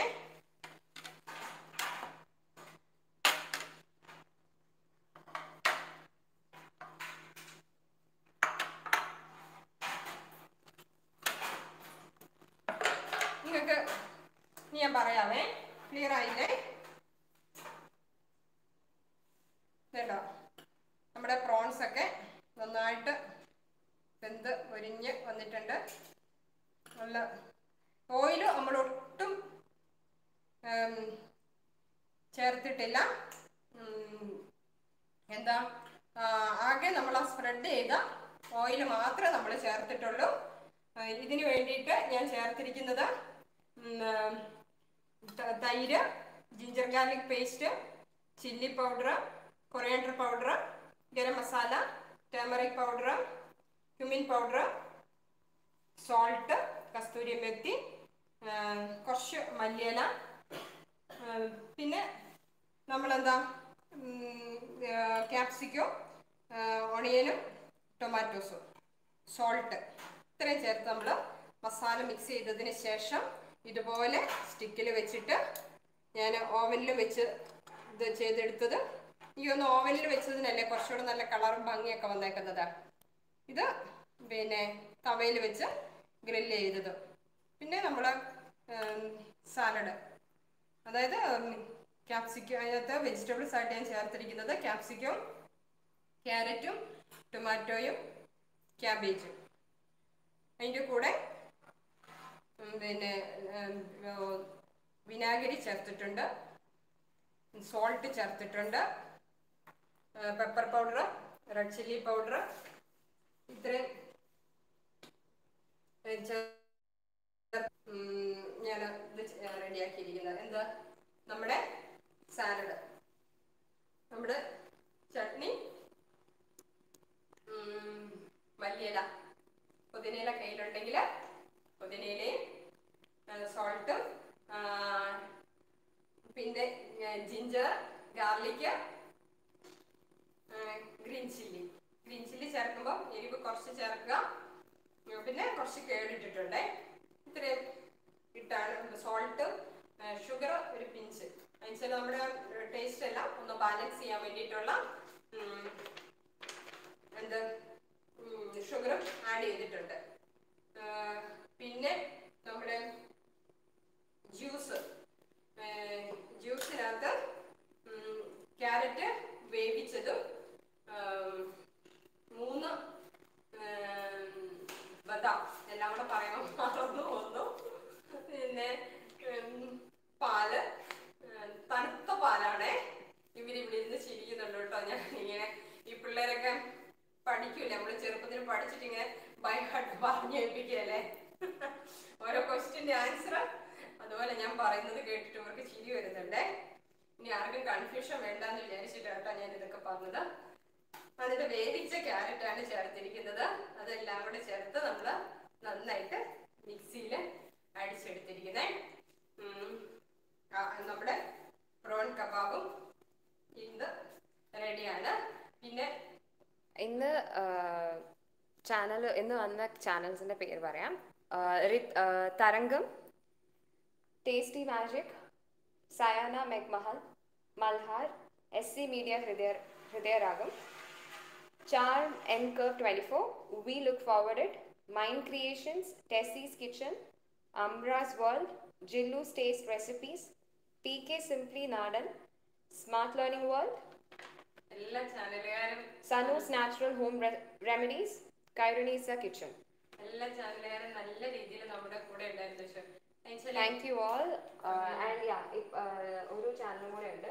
നിങ്ങൾക്ക് ഇനി ഞാൻ പറയാമേ ക്ലിയർ ആയില്ലേ ഇതുണ്ടോ നമ്മുടെ പ്രോൺസ് ഒക്കെ നന്നായിട്ട് വെന്ത് ഒരിഞ്ഞ് വന്നിട്ടുണ്ട് നല്ല ഓയിൽ നമ്മൾ ഒട്ടും ഉം, ചേർത്തിട്ടില്ല ഉം, എന്താ ആ, ആകെ നമ്മൾ ആ സ്പ്രെഡ് ചെയ്ത ഓയിൽ മാത്രമേ നമ്മൾ ചേർത്തിട്ടുള്ളൂ ആ, ഇതിന് വേണ്ടിയിട്ട് ഞാൻ ചേർത്തിരിക്കുന്നത് ഉം, ആ, ത- തൈര് ginger garlic paste chilli powder coriander powder garam masala turmeric powder cumin powder salt kasuri methi ആ, കുറച്ച് മല്ലിയില ആ, പിന്നെ നമ്മളെന്താ ക്യാപ്സിക്കും ഓണിയനും ടൊമാറ്റോസും സോൾട്ട് ഇത്രയും ചേർത്ത് നമ്മൾ മസാല മിക്സ് ചെയ്തതിന് ശേഷം ഇതുപോലെ സ്റ്റിക്കിൽ വെച്ചിട്ട് ഞാൻ ഓവനിൽ വെച്ച് ഇത് ചെയ്തെടുത്തത് ഈ ഒന്ന് ഓവനിൽ വെച്ചതിനല്ലേ കുറച്ചുകൂടെ നല്ല കളറും ഭംഗിയൊക്കെ വന്നേക്കുന്നത് ഇത് പിന്നെ തവയിൽ വെച്ച് ഗ്രില്ല് ചെയ്തത് പിന്നെ നമ്മൾ സാലഡ് അതായത് ക്യാപ്സിക്കം അതിനകത്ത് വെജിറ്റബിൾസ് ആയിട്ട് ഞാൻ ചേർത്തിരിക്കുന്നത് ക്യാപ്സിക്കം ക്യാരറ്റും ടൊമാറ്റോയും ക്യാബേജും അതിൻ്റെ കൂടെ ഉം, പിന്നെ ഉം, ഓ, വിനാഗിരി ചേർത്തിട്ടുണ്ട് സോൾട്ട് ചേർത്തിട്ടുണ്ട് pepper powder red chilli powder ഇത്രയും ഏ, ചേർ- ഉം, ഞാൻ ഇത് റെഡിയാക്കിയിരിക്കുന്നത് എന്താ നമ്മുടെ സാലഡ് നമ്മുടെ ചട്നി ഉം, മല്ലിയില പുതിനയില കയ്യിലുണ്ടെങ്കിൽ പുതിനയിലയും സോൾട്ടും പിന്നെ ginger garlic green chilli green chilli ചേർക്കുമ്പോൾ എരിവ് കുറച്ച് ചേർക്കുക ഉം, പിന്നെ കുറച്ച് കേടിട്ടിട്ടുണ്ട് ഇത്രയും ഇട്ടാണ് സോൾട്ട് ഷുഗർ ഒരു പിഞ്ച് എന്നുവെച്ചാൽ നമ്മുടെ ടേസ്റ്റ് എല്ലാം ഒന്ന് ബാലൻസ് ചെയ്യാൻ വേണ്ടിയിട്ടുള്ള ഉം, എന്ത് ഷുഗറും ആഡ് ചെയ്തിട്ടുണ്ട് ആ, പിന്നെ നമ്മുടെ ജ്യൂസ് ജ്യൂസിനകത്ത് ക്യാരറ്റ് വേവിച്ചതും ആം, മൂന്ന് ആം, ബദാം എല്ലാം കൂടെ പറയാൻ മറന്നു വന്നു പിന്നെ ഉം, പാല് ഉം, തണുത്ത പാലാണേ ഇവരിവിടെ ഇരുന്ന് ചിരിക്കുന്നുണ്ട് കേട്ടോ ഞാൻ ഇങ്ങനെ ഈ പിള്ളേരൊക്കെ പഠിക്കൂല നമ്മള് ചെറുപ്പത്തിൽ പഠിച്ചിട്ട് ഇങ്ങനെ ബൈഹാർട്ട് പറഞ്ഞു കേൾപ്പിക്കല്ലേ ഓരോ ക്വസ്റ്റ്യന്റെ ആൻസർ അതുപോലെ ഞാൻ പറയുന്നത് കേട്ടിട്ട് ഇവർക്ക് ചിരി വരുന്നുണ്ടേ ഇനി ആർക്കും കൺഫ്യൂഷൻ വേണ്ടെന്ന് വിചാരിച്ചിട്ട് കേട്ടോ ഞാൻ ഇതൊക്കെ പറഞ്ഞത് അതിന്റെ വേവിച്ച ക്യാരറ്റ് ആണ് ചേർത്തിരിക്കുന്നത് അതെല്ലാം കൂടെ ചേർത്ത് നമ്മൾ നന്നായിട്ട് മിക്സിയിൽ അടിച്ചെടുത്തിരിക്കുന്നത് നമ്മുടെ പ്രോൺ കബാബും ഇന്ന് റെഡിയാണ് പിന്നെ ഇന്ന് ചാനൽ ഇന്ന് വന്ന ചാനൽസിൻ്റെ പേര് പറയാം ആ, രി- ആ, തരംഗം ടേസ്റ്റി മാജിക് സയാന മെഗ്മഹൽ Malhar S C media Hridaya Hridayaragam charm n curve twenty four we look forward it mind creations Tessy's kitchen Ambra's world Jillu's taste recipes T K simply നാടൻ സ്മാർട്ട് ലേണിംഗ് വേൾഡ് എല്ലാ ചാനലുകാരും Sanu's natural home remedies Khairunnisa kitchen എല്ലാ ചാനലുകാരും നല്ല രീതിയിൽ നമ്മുടെ കൂടെ ഉണ്ടായിരുന്നു പക്ഷെ എന്നുവെച്ചാല് താങ്ക് യു ഓൾ ആൻഡ് യാ ഒരു ചാനലും കൂടെ ഉണ്ട്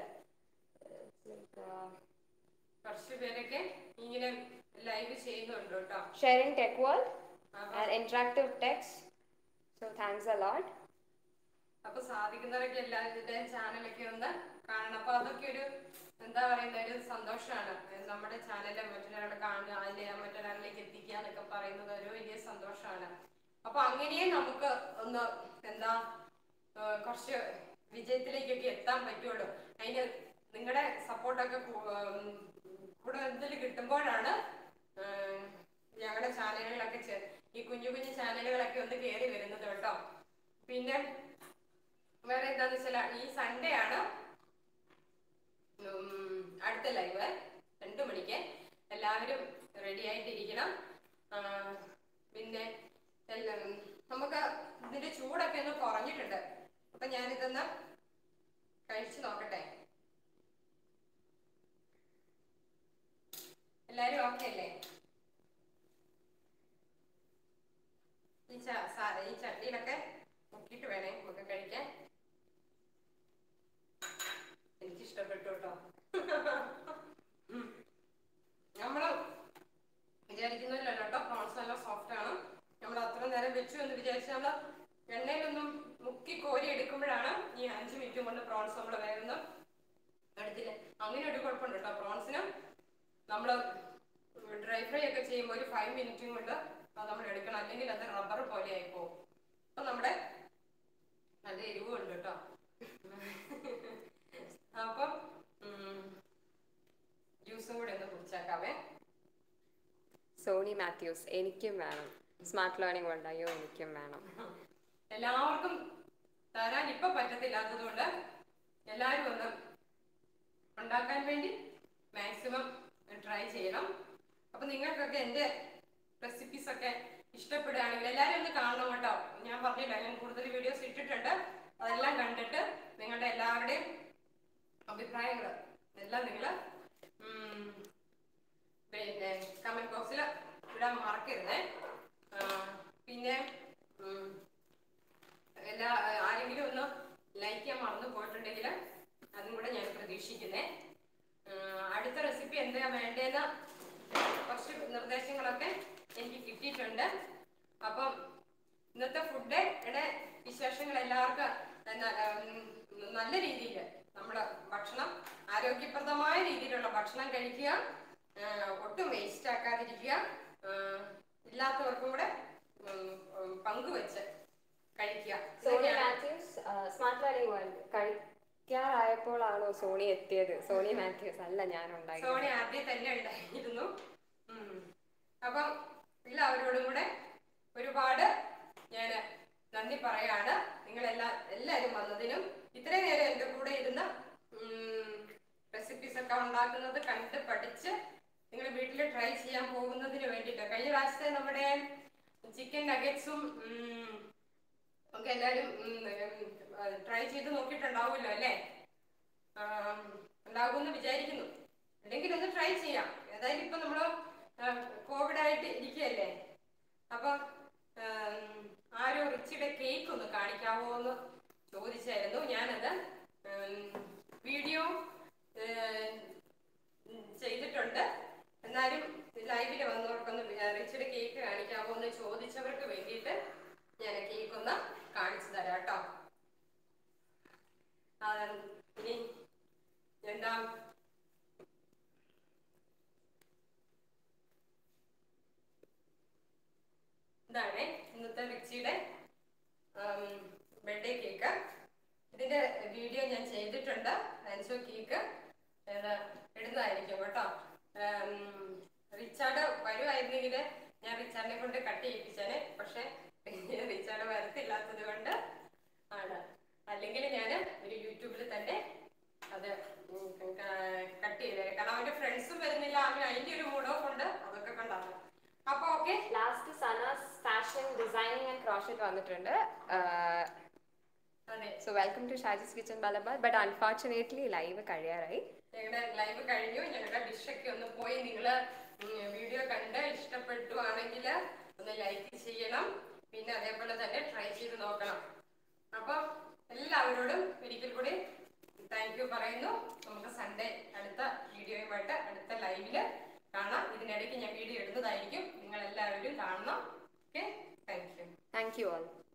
കുറച്ച് പേരൊക്കെ ഇങ്ങനെ ലൈവ് ചെയ്യുന്നുണ്ട് കേട്ടോ ഷെയറിംഗ് ടെക് വേൾഡ് അപ്പൊ and interactive techs so thanks a lot അപ്പൊ സാധിക്കുന്നവരൊക്കെ എല്ലാവരുടെയും ചാനലൊക്കെ ഒന്ന് കാണണം അപ്പൊ അതൊക്കെ ഒരു എന്താ പറയുന്ന ഒരു സന്തോഷമാണ് നമ്മുടെ ചാനലിൽ മറ്റൊരാൾ കാണുക അതിനെ മറ്റൊരാളിലേക്ക് എത്തിക്കുക എന്നൊക്കെ പറയുന്നത് ഒരു വലിയ സന്തോഷമാണ് അപ്പൊ അങ്ങനെയും നമുക്ക് ഒന്ന് എന്താ ആ, കുറച്ച് വിജയത്തിലേക്കൊക്കെ എത്താൻ പറ്റുള്ളൂ അതിന് നിങ്ങളുടെ സപ്പോർട്ടൊക്കെ കൂടുതൽ കിട്ടുമ്പോഴാണ് ഞങ്ങളുടെ ചാനലുകളൊക്കെ ചെ- ഈ കുഞ്ഞു കുഞ്ഞു ചാനലുകളൊക്കെ ഒന്ന് കയറി വരുന്നത് കേട്ടോ പിന്നെ വേറെ എന്താന്ന് വെച്ചാൽ ഈ സൺഡേ ആണ് ഉം, അടുത്ത ലൈവ് രണ്ടു മണിക്ക് എല്ലാവരും റെഡി ആയിട്ടിരിക്കണം ആ, പിന്നെ എല്ലാം നമുക്ക് ഇതിന്റെ ചൂടൊക്കെ ഒന്ന് കുറഞ്ഞിട്ടുണ്ട് അപ്പൊ ഞാനിതൊന്ന് കഴിച്ചു നോക്കട്ടെ എല്ലാരും ഓക്കെ അല്ലേ ഈ ച സ- ഈ ചട്ടിയിലൊക്കെ മുക്കിയിട്ട് വേണേ നമുക്ക് കഴിക്കാൻ എനിക്ക് ഇഷ്ടപ്പെട്ടു കേട്ടോ നമ്മള് വിചാരിക്കുന്നില്ലല്ലോ കേട്ടോ പ്രോൺസ് നല്ല സോഫ്റ്റ് ആണ് നമ്മൾ അത്ര നേരം വെച്ചു എന്ന് വിചാരിച്ച് നമ്മൾ എണ്ണയിലൊന്നും മുക്കി കോരി എടുക്കുമ്പോഴാണ് ഈ അഞ്ച് മിനിറ്റ് കൊണ്ട് പ്രോൺസ് നമ്മൾ വേഗം എടുത്തില്ല അങ്ങനെ ഒരു കുഴപ്പമുണ്ട് കേട്ടോ പ്രോൺസിന് നമ്മൾ ഡ്രൈ ഫ്രൈ ഒക്കെ ചെയ്യുമ്പോൾ ഒരു ഫൈവ് മിനിറ്റും കൊണ്ട് അത് നമ്മൾ എടുക്കണം അല്ലെങ്കിൽ അത് റബ്ബർ പോലെ ആയി പോകും അപ്പൊ നമ്മുടെ നല്ല എരിവും ഉണ്ട് കേട്ടോ അപ്പം ജ്യൂസും കൂടെ ഒന്ന് കുടിച്ചേക്കാവേ സോണി മാത്യൂസ് എനിക്കും വേണം സ്മാർട്ട് ലേണിംഗ് വേണ്ട അയ്യോ എനിക്കും വേണം എല്ലാവർക്കും തരാൻ ഇപ്പൊ പറ്റത്തില്ലാത്തത് കൊണ്ട് എല്ലാവരും ഒന്ന് ഉണ്ടാക്കാൻ വേണ്ടി മാക്സിമം ട്രൈ ചെയ്യണം അപ്പൊ നിങ്ങൾക്കൊക്കെ എൻ്റെ റെസിപ്പീസ് ഒക്കെ ഇഷ്ടപ്പെടുകയാണെങ്കിൽ എല്ലാവരും ഒന്ന് കാണണം കേട്ടോ ഞാൻ പറഞ്ഞില്ല ഞാൻ കൂടുതൽ വീഡിയോസ് ഇട്ടിട്ടുണ്ട് അതെല്ലാം കണ്ടിട്ട് നിങ്ങളുടെ എല്ലാവരുടെയും അഭിപ്രായങ്ങൾ എല്ലാം നിങ്ങൾ പിന്നെ കമന്റ് ബോക്സിൽ ഇടാൻ മറക്കരുതേ ആ, പിന്നെ ഉം, എല്ലാ ആരെങ്കിലും ഒന്ന് ലൈക്ക് ചെയ്യാൻ മറന്നു പോയിട്ടുണ്ടെങ്കിൽ അതും കൂടെ ഞാൻ പ്രതീക്ഷിക്കുന്നേ ഉം, അടുത്ത റെസിപ്പി എന്താ വേണ്ടതെന്ന് കുറച്ച് നിർദ്ദേശങ്ങളൊക്കെ എനിക്ക് കിട്ടിയിട്ടുണ്ട് അപ്പം ഇന്നത്തെ ഫുഡിന്റെ വിശേഷങ്ങൾ എല്ലാവർക്കും എന്നാ, ഉം, നല്ല രീതിയിൽ നമ്മൾ ഭക്ഷണം ആരോഗ്യപ്രദമായ രീതിയിലുള്ള ഭക്ഷണം കഴിക്കുക ആ, ഒട്ടും വേസ്റ്റ് ആക്കാതിരിക്കുക ആ, ഇല്ലാത്തവർക്കും കൂടെ ഉം, ഉം, പങ്കുവെച്ച് കഴിക്കുക സോണി ഇതൊക്കെയാണ് മാത്യൂസ് സ്മാർട്ട് ലേണിംഗ് വേൾഡ് കഴിക്കാറായപ്പോഴാണോ സോണി എത്തിയത് സോണി മാത്യൂസ് അല്ല ഞാൻ ഉണ്ടായി സോണി ആദ്യം തന്നെ ഉണ്ടായിരുന്നു ഉം. അപ്പം എല്ലാവരോടും കൂടെ ഒരുപാട് ഞാൻ നന്ദി പറയാണ് നിങ്ങളെല്ലാ എല്ലാവരും വന്നതിനും ഇത്രയും നേരം എൻ്റെ കൂടെ ഇരുന്ന് റെസിപ്പീസ് ഒക്കെ ഉണ്ടാക്കുന്നത് കണ്ട് പഠിച്ച് നിങ്ങൾ വീട്ടിൽ ട്രൈ ചെയ്യാൻ പോകുന്നതിന് വേണ്ടിയിട്ട് കഴിഞ്ഞ പ്രാവശ്യത്തെ നമ്മുടെ ചിക്കൻ നഗറ്റ്സും ഒക്കെ എല്ലാവരും ട്രൈ ചെയ്ത് നോക്കിയിട്ടുണ്ടാവുമല്ലോ അല്ലേ ആം, ഉണ്ടാകുമെന്ന് വിചാരിക്കുന്നു അല്ലെങ്കിൽ ഒന്ന് ട്രൈ ചെയ്യാം ഏതായാലും ഇപ്പൊ നമ്മള് കോവിഡ് ആയിട്ട് ഇരിക്കുകയല്ലേ അപ്പൊ ആം, ആരോ റിച്ചിയുടെ കേക്ക് ഒന്ന് കാണിക്കാവോ എന്ന് ചോദിച്ചായിരുന്നു ഞാനത് വീഡിയോ ചെയ്തിട്ടുണ്ട് എന്നാലും ലൈവിൽ വന്നവർക്കൊന്ന് റിച്ചിയുടെ കേക്ക് കാണിക്കാവോ എന്ന് ചോദിച്ചവർക്ക് വേണ്ടിയിട്ട് ഞാൻ കേക്ക് ഒന്ന് കാണിച്ചു തരാം കേട്ടോ ആ, ഇനി ഇതാണ് ഇന്നത്തെ റിച്ചിയുടെ ബർത്ത്ഡേ കേക്ക് ഇതിന്റെ വീഡിയോ ഞാൻ ചെയ്തിട്ടുണ്ട് അൻസോ കേക്ക് ഇത് ഇടുന്നതായിരിക്കും കേട്ടോ ഉം, റിച്ചാർഡ് വരുമായിരുന്നെങ്കിൽ ഞാൻ റിച്ചാർഡിനെ കൊണ്ട് കട്ട് ചെയ്യിപ്പിച്ചേനെ പക്ഷെ റിച്ചാർഡ് വരത്തില്ലാത്തത് കൊണ്ട് ആണ് അല്ലെങ്കിൽ ഞാൻ ഒരു യൂട്യൂബിൽ തന്നെ അത് കട്ട് ചെയ്തേ കാരണം അവന്റെ ഫ്രണ്ട്സും വരുന്നില്ല അവന് അതിന്റെ ഒരു മൂഡ് ഓഫ് ഉണ്ട് അതൊക്കെ കണ്ടാണ് അപ്പൊ okay last Sana's fashion designing and crochet വന്നിട്ടുണ്ട് അതെ so welcome to Shaji's kitchen Malabar but unfortunately live കഴിയാറായി ഞങ്ങളുടെ ലൈവ് കഴിഞ്ഞു ഞങ്ങളുടെ ഡിഷൊക്കെ ഒന്ന് പോയി നിങ്ങൾ വീഡിയോ കണ്ട് ഇഷ്ടപ്പെട്ടു ആണെങ്കിൽ ഒന്ന് ലൈക്ക് ചെയ്യണം പിന്നെ അതേപോലെ തന്നെ ട്രൈ ചെയ്ത് നോക്കണം അപ്പം എല്ലാവരോടും ഒരിക്കൽ കൂടി താങ്ക് യു പറയുന്നു നമുക്ക് സൺഡേ അടുത്ത വീഡിയോയുമായിട്ട് അടുത്ത ലൈവില് കാണാം ഇതിനിടയ്ക്ക് ഞാൻ വീഡിയോ ഇടുന്നതായിരിക്കും നിങ്ങൾ എല്ലാവരും കാണണം okay thank you thank you all